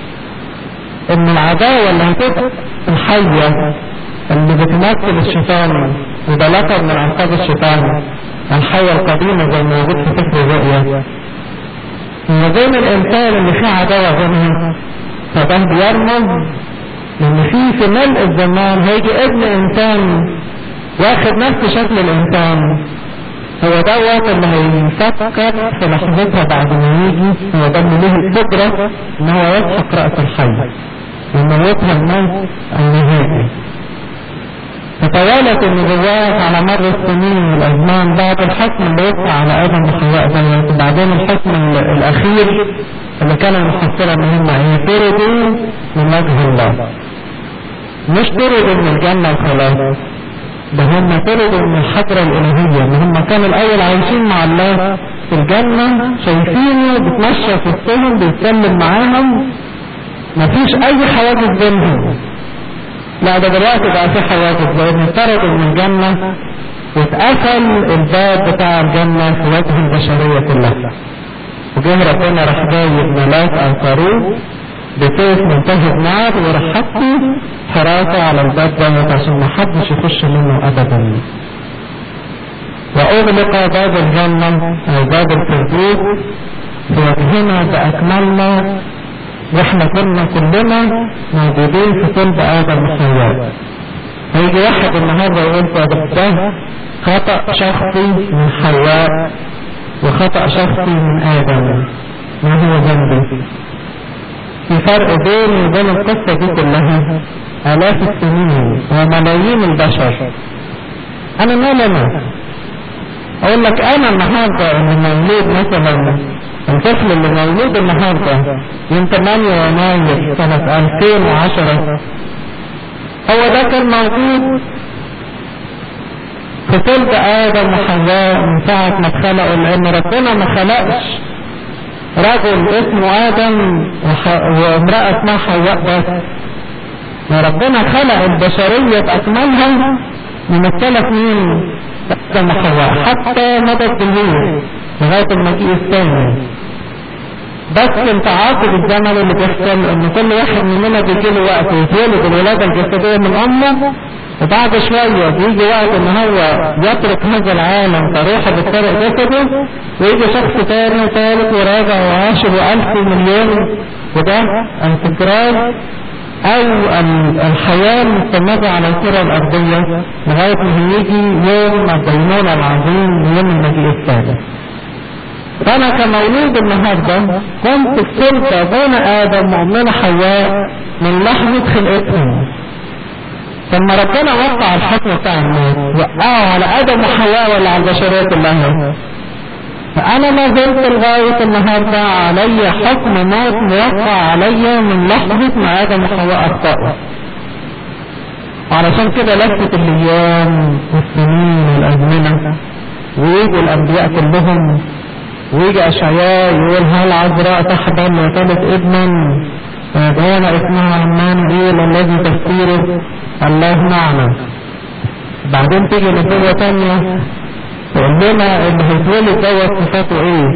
Speaker 1: ان العداوة اللي هتبقى الحية اللي بتمثل الشيطان وده لقب من ألقاب الشيطان الحية القديمة زي ما موجود في سفر الرؤيا ما بين الإنسان اللي فيه عداوة بينهم فده بيرمز لأن في في ملء الزمان هيجي ابن إنسان واخد نفس شكل الإنسان هو دوت اللي هيفكر في لحظتها بعد ما يجي هو ده اللي له القدرة إن هو يسحق رأس الحي ويموتها الموت النهائي تطاولت النبوات على مر السنين والأزمان بعد الحكم اللي وقع على آدم وحواء زمان وبعدين الحكم الأخير اللي كان المحصلة مهمة هي طردوا من وجه الله مش طردوا من الجنة وخلاص ده هم طردوا من الحضرة الإلهية ان هم كانوا الأول عايشين مع الله في الجنة شايفينه بتمشى في وسطهم بيتكلم معاهم مفيش أي حواجز بينهم لا ده دلوقتي بقى في حواجز لان طردوا من الجنة واتقفل الباب بتاع الجنة في وجه البشرية كلها وجه ربنا راح جايب ملاك انصاروه بسيف منتهز نار وراح حطوا حراسة على الباب دوت عشان ما حدش يخش منه ابدا واغلق باب الجنة او باب الفردوس في وجهنا باكملنا واحنا كنا كلنا موجودين في صلب ادم وحواء هيجي واحد النهارده يقول طب ده خطأ شخصي من حواء وخطأ شخصي من آدم ما هو ذنبي في فرق بيني وبين القصة دي كلها آلاف السنين وملايين البشر أنا مال أنا أقول لك أنا النهاردة اللي مولود مثلا الطفل اللي مولود النهاردة يوم 8 يناير سنة 2010 هو ده كان موجود في صلب آدم وحواء من ساعة ما اتخلقوا لأن ربنا ما خلقش رجل اسمه آدم وامرأة اسمها حواء بس وربنا خلق البشرية بأكملها ممثلة في مين؟ آدم وحواء حتى مضت بالليل لغاية المجيء الثاني بس انت عاقب الزمن اللي بيحصل ان كل واحد مننا بيجي له وقت يتولد الولادة الجسدية من امه وبعد شوية بيجي وقت ان هو يترك هذا العالم كروحه بالطرق جسده ويجي شخص تاني وثالث ورابع وعاشر والف مليون وده انتقرار او الحياة المستمرة على الكرة الارضية لغاية ما يجي يوم الدينونة العظيم يوم المجيء الثالث فانا كمولود النهاردة كنت في سلطة بين ادم وامنا حواء من لحظة خلقتهم ثم ربنا وقع الحكم بتاع الموت وقعه على ادم وحواء ولا على البشرية كلها فانا ما زلت لغاية النهاردة علي حكم موت موقع علي من لحظة ما ادم وحواء اخطأوا علشان كده لفت الايام والسنين والازمنة ويجوا الانبياء كلهم ويجي اشعياء يقول هل عذراء تحضن وتلد ابنا فيدعون اسمها عمانوئيل الذي تفسيره الله معنا بعدين تيجي نبوة تانية تقول لنا اللي هيتولد دوت صفاته ايه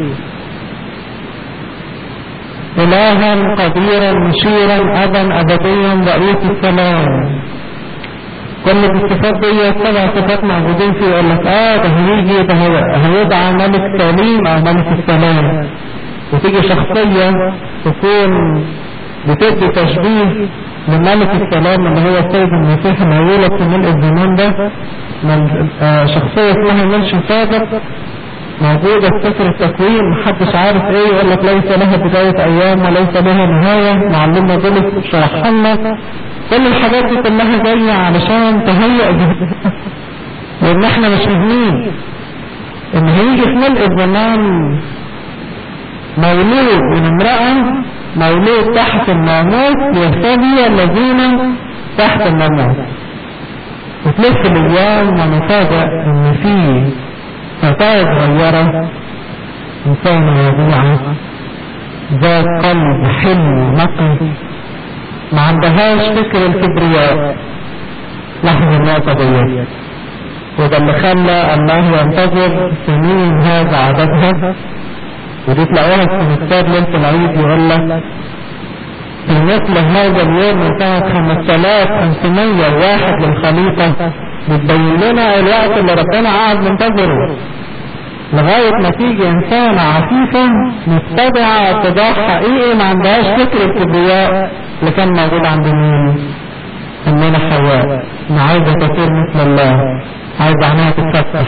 Speaker 1: إلها قديرا مشيرا أبا أبديا رئيس السلام كل الصفات دي سبع صفات موجودين فيه يقول لك اه ده هيجي ده هيدعى ملك سليم او ملك السلام وتيجي شخصية تكون بتدي تشبيه لملك السلام اللي هو السيد المسيح اللي هيولد في ملء الزمان ده من آه شخصية اسمها منش صادق موجودة في سفر التكوين محدش عارف ايه يقول لك ليس لها بداية ايام وليس لها نهاية معلمنا بولس شرحها لنا كل الحاجات دي كلها جاية علشان تهيئ لان احنا مش فاهمين ان هيجي في ملء الزمان مولود من امرأة مولود تحت الناموس يهتدي الذين تحت الناموس وتلف الايام ونفاجئ ان في فتاة صغيرة انسانة وضيعة ذات قلب حلو نقي ما عندهاش فكر الكبرياء لاحظ النقطة ديت وده اللي خلى الله ينتظر سنين هذا عددها ودي تلاقوها في مستاد ليلة العيد يقول لك في مثل هذا اليوم من سنة 5501 للخليقة بتبين لنا الوقت اللي ربنا قاعد منتظره لغاية ما تيجي إنسانة عفيفة متبعة اتباع حقيقي ما عندهاش فكر الكبرياء اللي كان موجود عند مين؟ أمنا حواء ما عايزة تصير مثل الله عايزة عينها تتفتح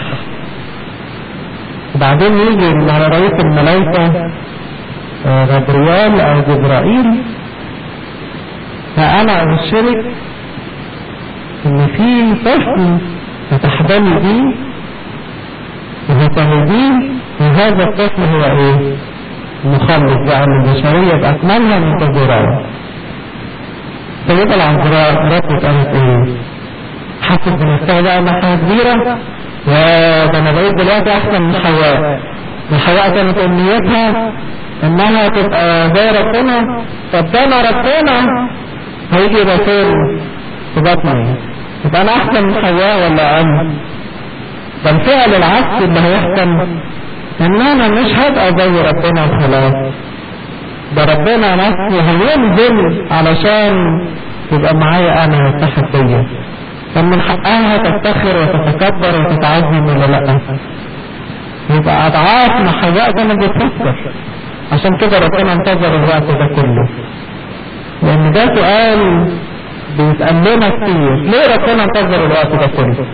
Speaker 1: وبعدين يجي على رئيس الملائكة غبريال أو جبرائيل فأنا أبشرك إن في طفل هتحبلي بيه وهتهديه وهذا الطفل هو إيه؟ مخلص بقى من البشرية بأكملها منتظرة سيدة العذراء ردت قالت إيه؟ حست بنفسها بقى إنها حاجة كبيرة وده انا بقيت دلوقتي احسن من حواء وحواء كانت امنيتها انها تبقى زي ربنا طب ده انا ربنا هيجي يبقى فين في بطني يبقى انا احسن من حواء ولا اقل ده الفعل العكس اللي هيحصل ان انا مش هبقى زي ربنا وخلاص ده ربنا نفسه هينزل علشان تبقى معايا انا ويتحد بيا كان من حقها تفتخر وتتكبر وتتعظم ولا لا يبقى اضعاف ما حواء كانت بتفكر عشان كده ربنا انتظر الوقت ده كله لان ده سؤال بيتقال لنا كتير ليه ربنا انتظر الوقت ده كله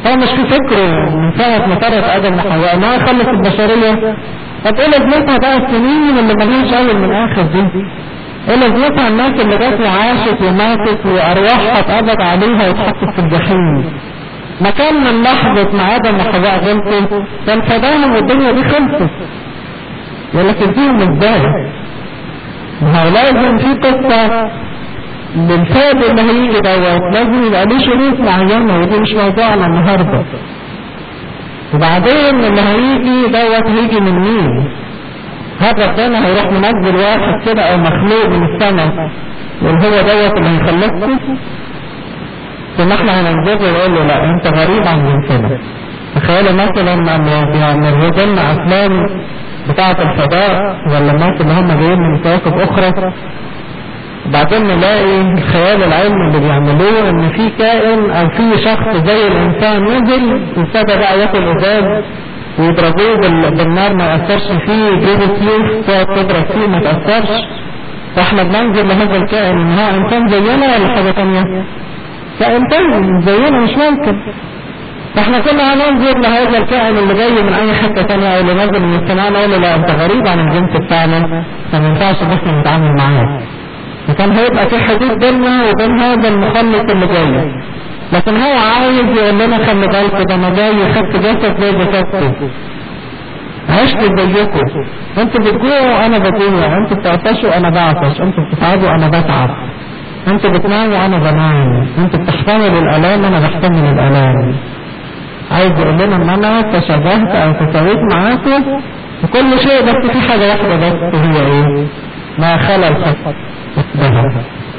Speaker 1: هو مش في فكره من ساعة ما طرت ادم وحواء ما خلص البشرية طب ايه لازمتها بقى السنين اللي ملهاش اول من اخر دي ايه لازمتها الناس اللي جات وعاشت وماتت وارواحها اتقبض عليها واتحطت في الجحيم ما كان من لحظة ما ادم وحواء غلطوا كان فداهم والدنيا دي خلصت ولكن فيهم ازاي ما هو لازم في قصة للفاد اللي هيجي دوت لازم يبقى ليه شروط معينة ودي مش موضوعنا النهارده وبعدين اللي هيجي دوت هيجي من مين هل ربنا هيروح منزل واحد كده او مخلوق من السماء واللي هو دوت اللي هيخلصكم ثم احنا هننزل ونقول له لا انت غريب عن جنسنا تخيلوا مثلا لما بيعملوا لنا افلام بتاعة الفضاء ولا الناس اللي هم جايين من كواكب اخرى وبعدين نلاقي الخيال العلمي اللي بيعملوه ان في كائن او في شخص زي الانسان نزل وابتدى بقى ياكل ازاز ويضربوه بال- بالنار ما يأثرش فيه يجيبوا سيوف تقعد تضرب فيه ما تأثرش فاحنا بننزل لهذا الكائن ان هو انسان زينا ولا حاجة تانية كإنسان زينا مش ممكن فاحنا كنا هننظر لهذا الكائن اللي جاي من اي حتة تانية او اللي نازل من السماء نقول له لا انت غريب عن الجنس بتاعنا فما ينفعش ان احنا نتعامل معاه وكان هيبقى في حدود بيننا وبين هذا المخلص اللي جاي لكن هو عايز يقول لنا خلي بالكم ده انا جاي خدت جسد زي جسدكم عشت زيكم انتوا بتجوعوا انا بجوع انتوا بتعطشوا انا بعطش انتوا بتتعبوا انا بتعب انتوا بتناموا انا بنام انتوا بتحتملوا الالام انا بحتمل الالام عايز يقول لنا ان انا تشابهت او تساويت معاكم في كل شيء بس في حاجه واحده بس هي ايه؟ ما خلا الخط اسمها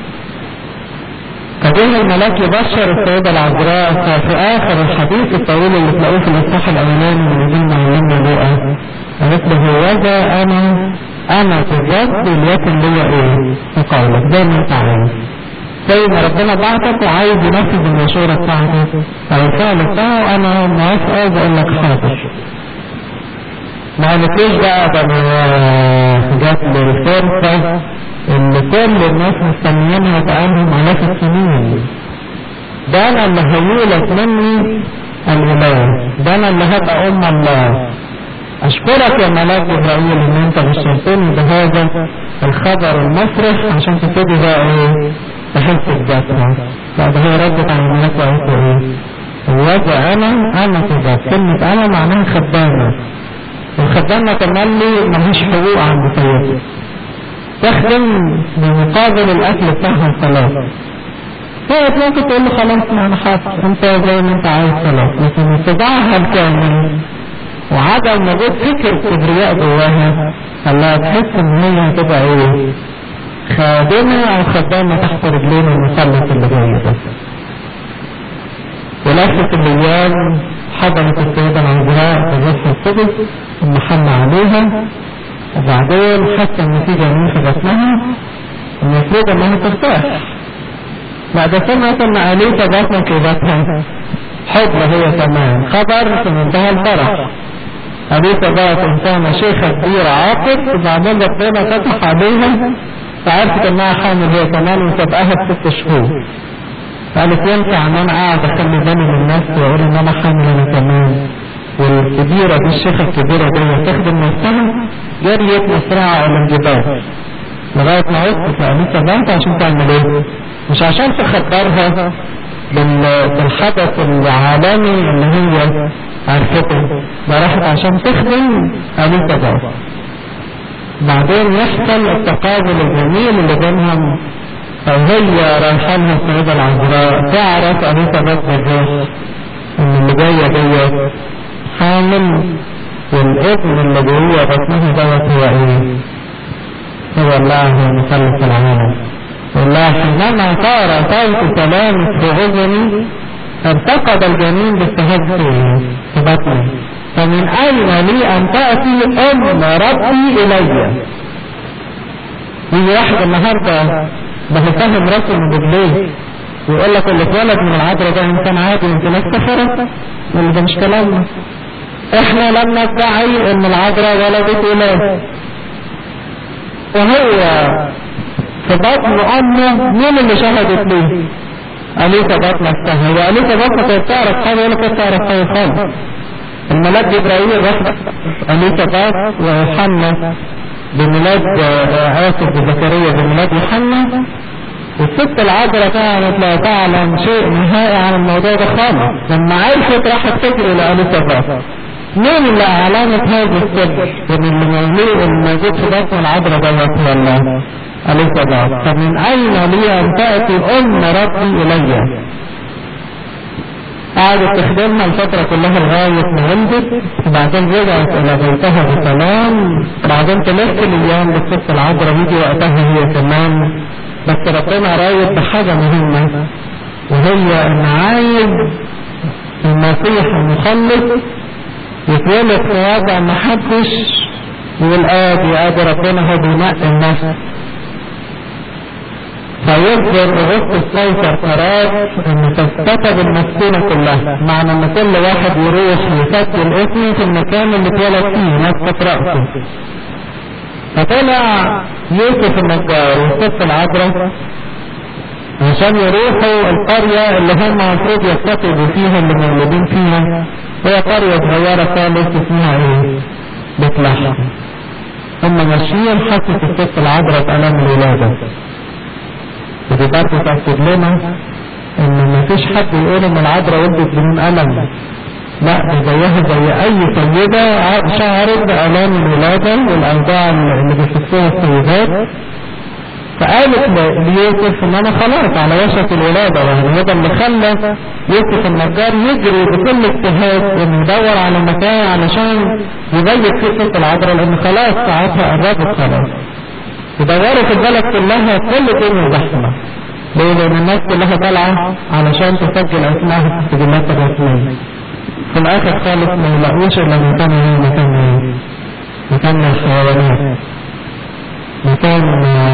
Speaker 1: فجه الملاك يبشر السيدة العذراء ففي آخر الحديث الطويل اللي تلاقوه في الإصحاح الأولاني من إنجيل معلمنا لوقا قالت له هوذا أنا أنا في الرب ليكن لي إيه؟ قولك زي ما أنت عايز زي ما ربنا بعتك وعايز ينفذ المشورة بتاعته أو الفعل بتاعه أنا موافقة بقول لك حاضر ما قالتليش بقى ده أنا جات لي الفرصة اللي كل الناس مستنيينها بقالهم آلاف السنين ده أنا اللي هيولد مني الإله ده أنا اللي هبقى أم الله أشكرك يا ملاك إبراهيم إن أنت بشرتني بهذا الخبر المفرح عشان تبتدي بقى إيه تحس بذاتها بعد هي ردت على الملاك وقالت له إيه وذا أنا أنا في ذات كلمة أنا معناها خدامة والخدامة كمان لي ملهاش حقوق عند سيدي تخدم بمقابل الأكل بتاعها خلاص هي ممكن تقول له خلاص أنا حاضر أنت زي ما أنت عايز خلاص لكن اتباعها الكامل وعدم وجود فكر كبرياء جواها خلاها تحس ان هي هتبقى ايه خادمة او خدامة تحت رجلين المثلث اللي جاي ده ولفة الايام حضرت السيدة العذراء في الروح القدس ثم حل عليها وبعدين حتى ان في جنين في بطنها المفروض انها ترتاح بعد سمعت ان اليسا بطنك ايدتها حب هي كمان خبر في منتهى الفرح أليسا بقت إنسانة شيخة كبيرة عاقل وبعدين ربنا فتح عليها فعرفت إنها حامل هي كمان وسبقها بست شهور قالت ينفع إن أنا قاعد أخلي بالي من نفسي وأقول إن أنا حامل أنا كمان والكبيرة دي الشيخة الكبيرة دي تخدم نفسها جريت مسرعة إلى الجبال لغاية ما وصلت لأليسا بنت عشان تعمل إيه؟ مش عشان تخبرها بالحدث العالمي اللي هي عرفته ده راحت عشان تخدم أليسا بنت بعدين يحصل التقابل الجميل اللي بينهم فهي رايحة لها السيدة العذراء تعرف أليسا بنت بالروح إن اللي جاية ديت حامل والابن اللي جوه بطنها دوت هو ايه؟ هو الله هو مثلث العالم والله حينما صار صوت كلامك في اذني ارتقد الجنين بالتهجد في بطني فمن اين لي ان تاتي ام ربي الي؟ يجي واحد النهارده بفهم راسه من رجليه ويقول لك اللي اتولد من العذراء ده انسان عادي انت ناس كفرت ولا ده مش كلامنا احنا لم ندعي ان العذراء ولدت اله وهو في بطن امه مين اللي شهدت ليه اليسابات نفسها هي اليسابات ما كانت تعرف حاجه ولا كانت تعرف حاجه خالص الملاك جبرائيل رفض اليسابات ويوحنا بميلاد اسف بزكريا بميلاد يوحنا والست العذراء كانت لا تعلم شيء نهائي عن الموضوع ده خالص لما عرفت راحت تجري لأليسابات مين اللي علامة هذا السر ان اللي مولود الموجود في بطن العذراء دوت هو الله اليسابات فمن اين لي ان تأتي ام ربي الي قعدت تخدمها الفترة كلها لغاية ما ولدت وبعدين رجعت إلى بيتها بسلام بعدين تلف الأيام بالست العذراء يجي وقتها هي كمان بس ربنا رايد بحاجة مهمة وهي إن عايز المسيح المخلص يتولد في وضع ما حدش يقول ادي ادي ربنا هو بينقي النفس فيصدر اغسطس قيصر قرار ان تستتب المسكونة كلها معنى ان كل واحد يروح يسجل اسمه في المكان اللي اتولد فيه نفس رأسه فطلع يوسف النجار والست العذراء عشان يروحوا القرية اللي هم المفروض يستقبلوا فيها اللي مولودين فيها هي قرية صغيرة خالص اسمها ايه؟ بيت لحم هم ماشيين حست الست العذراء بألم الولادة ودي برضه تأكد لنا ان مفيش حد يقول ان العذراء ولدت بدون ألم لا دي زيها زي اي سيدة شعرت بألام الولادة والأوجاع اللي بيحسوها السيدات فقالت ليوسف ان انا خلاص على وشك الولادة يعني هذا اللي خلى يوسف النجار يجري بكل اجتهاد انه يدور على مكان علشان يبيت فيه ست العذراء لان خلاص ساعتها قربت خلاص يدوروا في البلد كلها كل الدنيا زحمة ليه؟ لان الناس كلها طالعة علشان تسجل اسمها في السجلات الرسمية في الاخر خالص ما يلاقوش الا مكان ايه مكان ايه مكان الحيوانات مكان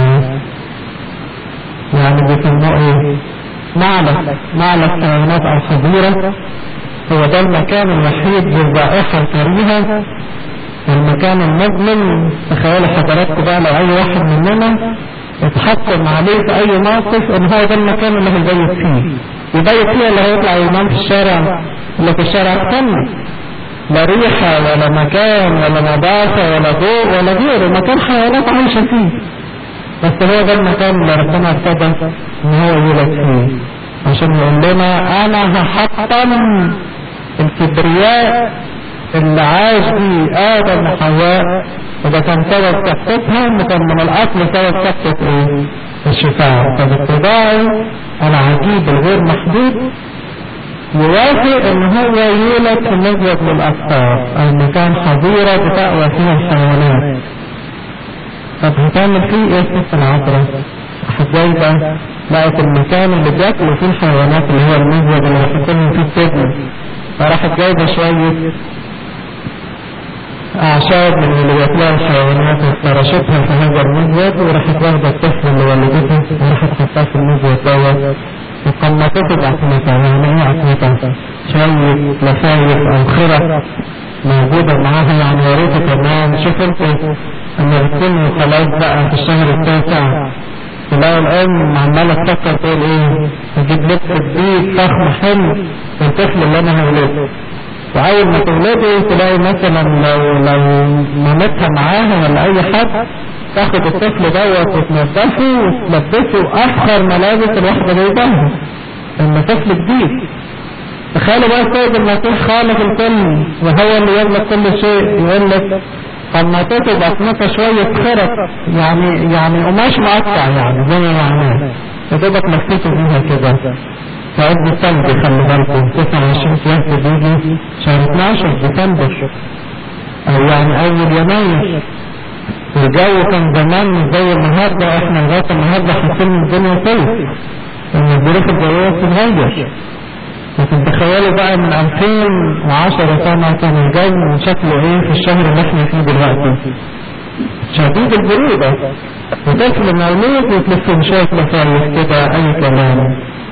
Speaker 1: يعني بيسموه ايه معلق معلق حيوانات او حظيرة هو ده المكان الوحيد للرائحة الكريهة المكان المظلم تخيلوا حضراتكم بقى لو اي واحد مننا يتحكم عليه في اي موقف ان هو ده المكان اللي هيبيت فيه يبيت فيه اللي هيطلع ينام في الشارع اللي في الشارع الثاني لا ريحة ولا مكان ولا نظافة ولا ضوء ولا غيره مكان حيوانات عايشة فيه بس هو ده المكان اللي ربنا ارتضى ان هو يولد فيه عشان يقول لنا انا هحطم الكبرياء اللي عاش فيه ادم وحواء وده كان سبب سقطتها وكان من الاصل سبب سقطة ايه الشفاعة فباتباعه العجيب الغير محدود يوافق ان هو يولد في مزود للاطفال او مكان حظيرة بتأوى فيها الحيوانات طب هتعمل فيه ايه ست العذراء حجايبة لقت المكان اللي بياكلوا فيه الحيوانات اللي هو المزود اللي هيحطهم فيه السجن فراحت جايبة شوية أعشاب من اللي بياكلها الحيوانات وافترشتها في هذا المزود وراحت واخدة الطفل اللي ولدته وراحت حطاه في المزود دوت وقمتته بعتمتها يعني ايه عتمتها شوية لفايف أو خرق موجودة معاها يعني يا ريت كمان شوف انت لما بتكون خلاص بقى في الشهر التاسع تلاقي الأم عمالة تفكر تقول ايه اجيب لبس جديد فخم حلو للطفل اللي انا هولده وأول ما تولده تلاقي مثلا لو لو مامتها معاها ولا أي حد تاخد الطفل دوت وتنضفه وتلبسه أفخر ملابس الواحدة جايباها إنه طفل جديد تخيلوا بقى السيد المسيح خالق الكل وهو اللي يملك كل شيء يقول لك قنطته بطنته شوية خرق يعني يعني قماش مقطع يعني زي ما معناه يا دوبك لفيته بيها كده في عز الثلج خلي بالكم 29 سنة بيجي شهر 12 ديسمبر او يعني اول يناير الجو كان زمان مش زي النهارده احنا لغايه النهارده حاسين ان الدنيا صيف ان الظروف الجويه بتتغير لكن تخيلوا بقى من 2010 سنة كان الجو شكله ايه في الشهر اللي احنا فيه دلوقتي شديد البرودة وطفل مولود وتلف شوية لفايف كده اي كلام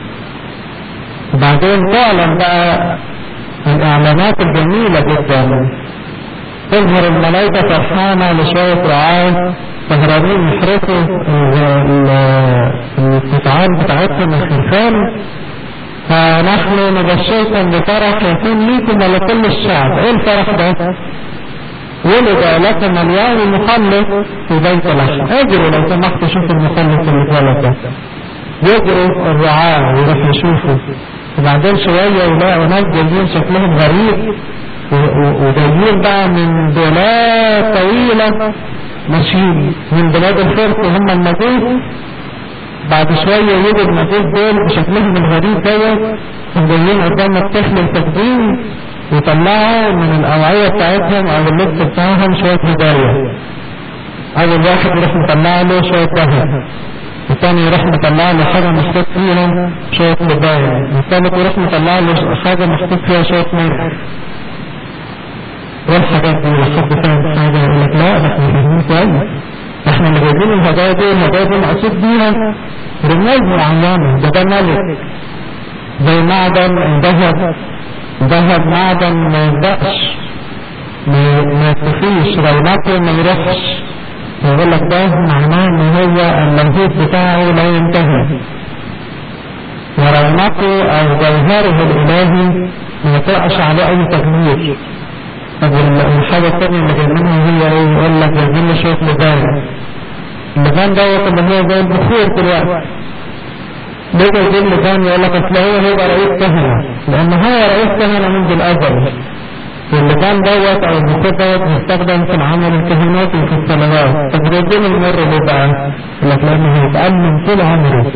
Speaker 1: وبعدين تعلن بقى الاعلانات الجميلة جدا تظهر الملايكة فرحانة لشوية رعاة سهرانين يحرسوا القطعان بتاعتهم الخرفان فنحن نبشركم بفرح يكون ليكم ولكل الشعب ايه الفرح ده ولد لكم اليوم المخلص في بيت لحم اجروا لو سمحتوا شوفوا المخلص اللي اتولد ده يجروا الرعاة ويروحوا يشوفوا وبعدين شوية يلاقوا ناس جايين شكلهم غريب وجايين بقى من بلاد طويلة ماشيين من بلاد الفرس هم المجوس بعد شوية يجوا المجوس دول بشكلهم الغريب دوت جايين قدام الطفل التقديم يطلعوا من الأوعية بتاعتهم أو اللبس بتاعهم شوية هدايا أول واحد يروح مطلع له شوية ذهب الثاني يروح مطلع له حاجة محطوط فيها شوية هدايا الثالث يروح مطلع له حاجة محطوط فيها شوية ملح ايه الحاجات دي لو حد فاهم حاجة يقول لك لا ده احنا فاهمين كويس احنا اللي جايبين الهدايا دي الهدايا دي مقصود بيها رماز معينة ده ده ملك زي معدن الذهب ذهب معدن ما يبدأش ما ما يطفيش رونقه ما يروحش يقول لك ده معناه ان هو الموجود بتاعه لا ينتهي ورونقه او جوهره الالهي ما يطرقش عليه اي تغيير طب الحاجة الثانية اللي جايبينها هي ايه يقول لك جايبين لي شوية لبان اللبان دوت اللي هو زي البخور دلوقتي ليه جايبين لبان يقول لك اصل هو هيبقى رئيس كهنة لان هو رئيس كهنة منذ الازل واللبان دوت او البخور دوت بيستخدم في العمل الكهنوتي في الصلوات طب جايبين المر ليه بقى؟ يقول لك لانه هيتألم طول عمره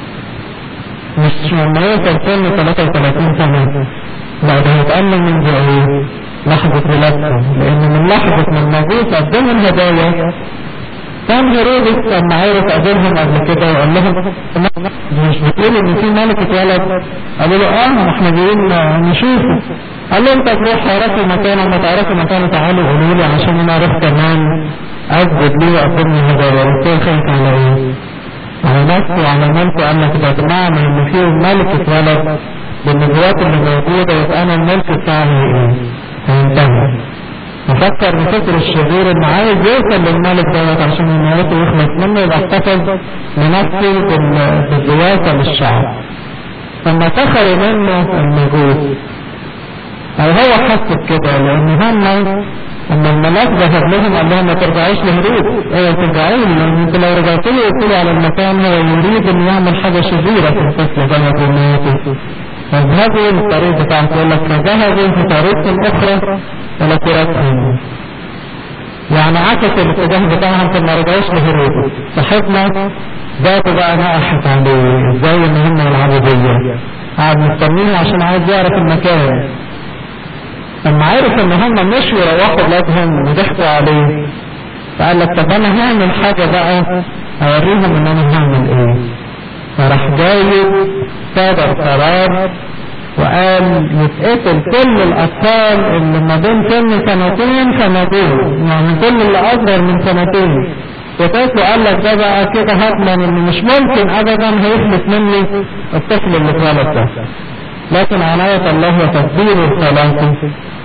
Speaker 1: مش لما يوصل سن 33 سنة لا ده هيتألم من ايه؟ لحظة ولادته لأن من لحظة ما المجوس قدم الهدايا كان هيرودس لما عرف قابلهم قبل كده وقال لهم مش بتقول ان في ملك اتولد قالوا له اه ما احنا جايين نشوفه قال لهم طب روح تعرفوا مكانه ما تعرفوا مكانه تعالوا قولوا لي عشان انا اروح كمان اثبت ليه واقدم له هدايا قلت له خايف على ايه؟ على نفسه وعلى ملكه قال لك ده بمعنى ان في ملك اتولد بالنبوات اللي موجودة يبقى انا الملك بتاعي ايه؟ هينتهي ففكر بفكر الشرير انه عايز يوصل للملك دوت عشان يموته ويخلص منه يبقى احتفظ لنفسه بالرياسة للشعب لما سخروا منه المجوس او هو حس بكده لان هم اما الملاك ظهر لهم قال لهم ما ترجعوش لهروب ايه ترجعوا لي لان انتوا لو رجعتوا له قلتوا على المكان هو يريد ان يعمل حاجه شريره في الطفل دوت ويموته فاذهبوا للطريق بتاعته يقول لك فذهبوا في طريق اخرى ولا كرات ايمن يعني عكس الاتجاه بتاعهم فما رجعوش لهروب صاحبنا ذاته بقى نقحت عليه ازاي ان هم العبوديه قاعد مستنيه عشان عايز يعرف المكان لما عرف ان هم مش يروحوا بلادهم وضحكوا عليه فقال لك طب انا هعمل حاجة بقى اوريهم ان انا هعمل ايه فراح جايب صدر قرار وقال يتقتل كل الاطفال اللي ما بين سن سنتين سنتين يعني كل اللي اصغر من سنتين وتاكل قال لك ده بقى كده هضمن ان مش ممكن ابدا هيفلت مني الطفل اللي اتولد ده لكن عناية الله وتدبير الصلاة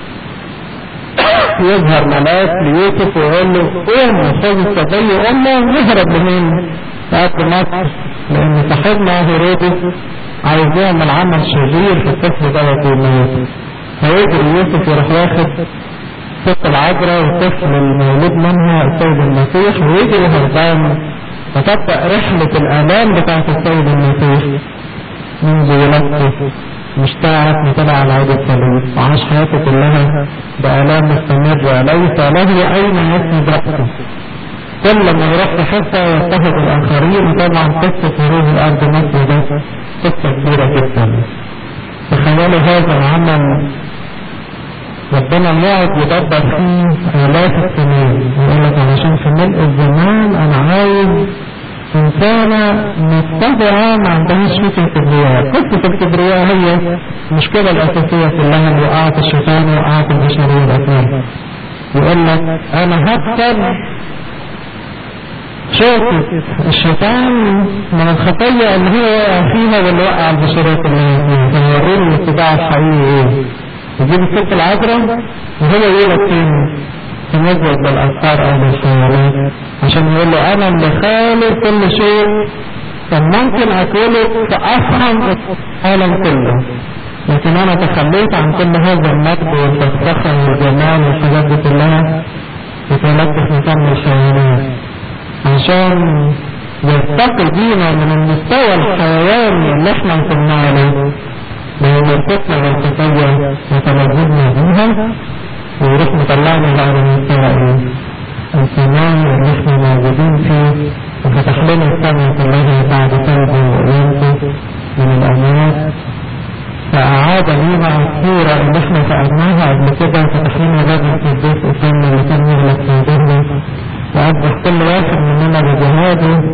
Speaker 1: يظهر ملاك ليوسف ويقول له قوم خذ الصبي امه ونهرب لمين؟ لأرض مصر لأن صاحبنا هيرودس عايز يعمل عمل شرير في الطفل دوت ويموت فيجري يوسف يروح واخد ست العذراء والطفل المولود منها السيد المسيح ويجري هربان وتبدأ رحلة الآلام بتاعت السيد المسيح منذ ولادته مش تعرف متابع على عود الصليب وعاش حياته كلها بآلام مستمرة ليس له أين يسند رأسه كل ما يروح في حتة يضطهد الآخرين وطبعا قصة هروب الأرض مصر ده قصة كبيرة جدا تخيلوا هذا العمل ربنا يقعد يدبر فيه آلاف السنين ويقول لك علشان في ملء الزمان أنا عايز إنسانة متبعة ما عندهاش فكرة الكبرياء قصة الكبرياء هي المشكلة الأساسية كلها اللي وقعت الشيطان وقعت البشرية الأخيرة يقول لك أنا هكتب شوكة الشيطان من الخطية اللي هو وقع فيها واللي وقع البشرية كلها فيها فيوريني الاتباع الحقيقي ايه يجيب الست العذراء وهو يولد تاني تمزق بالأفكار أو بالخيالات عشان يقول له أنا اللي خالق كل شيء كان ممكن اتولد في افخم العالم كله لكن انا تخليت عن كل هذا المجد والفلسفه والجمال والحاجات دي كلها واتولدت في مكان الحيوانات عشان يرتقي بينا من المستوى الحيواني اللي احنا وصلنا له بمرتقنا والخطية وتمجدنا بيها ويروح مطلعنا على المستوى ايه؟ السماء اللي احنا موجودين فيه وفتح لنا السماء كلها بعد قلب وقيامته من الأموات فأعاد لينا الصورة اللي احنا فقدناها قبل كده وفتح لنا باب القدوس قدامنا اللي كان يغلق في وجهنا وأصبح كل واحد مننا بجهاده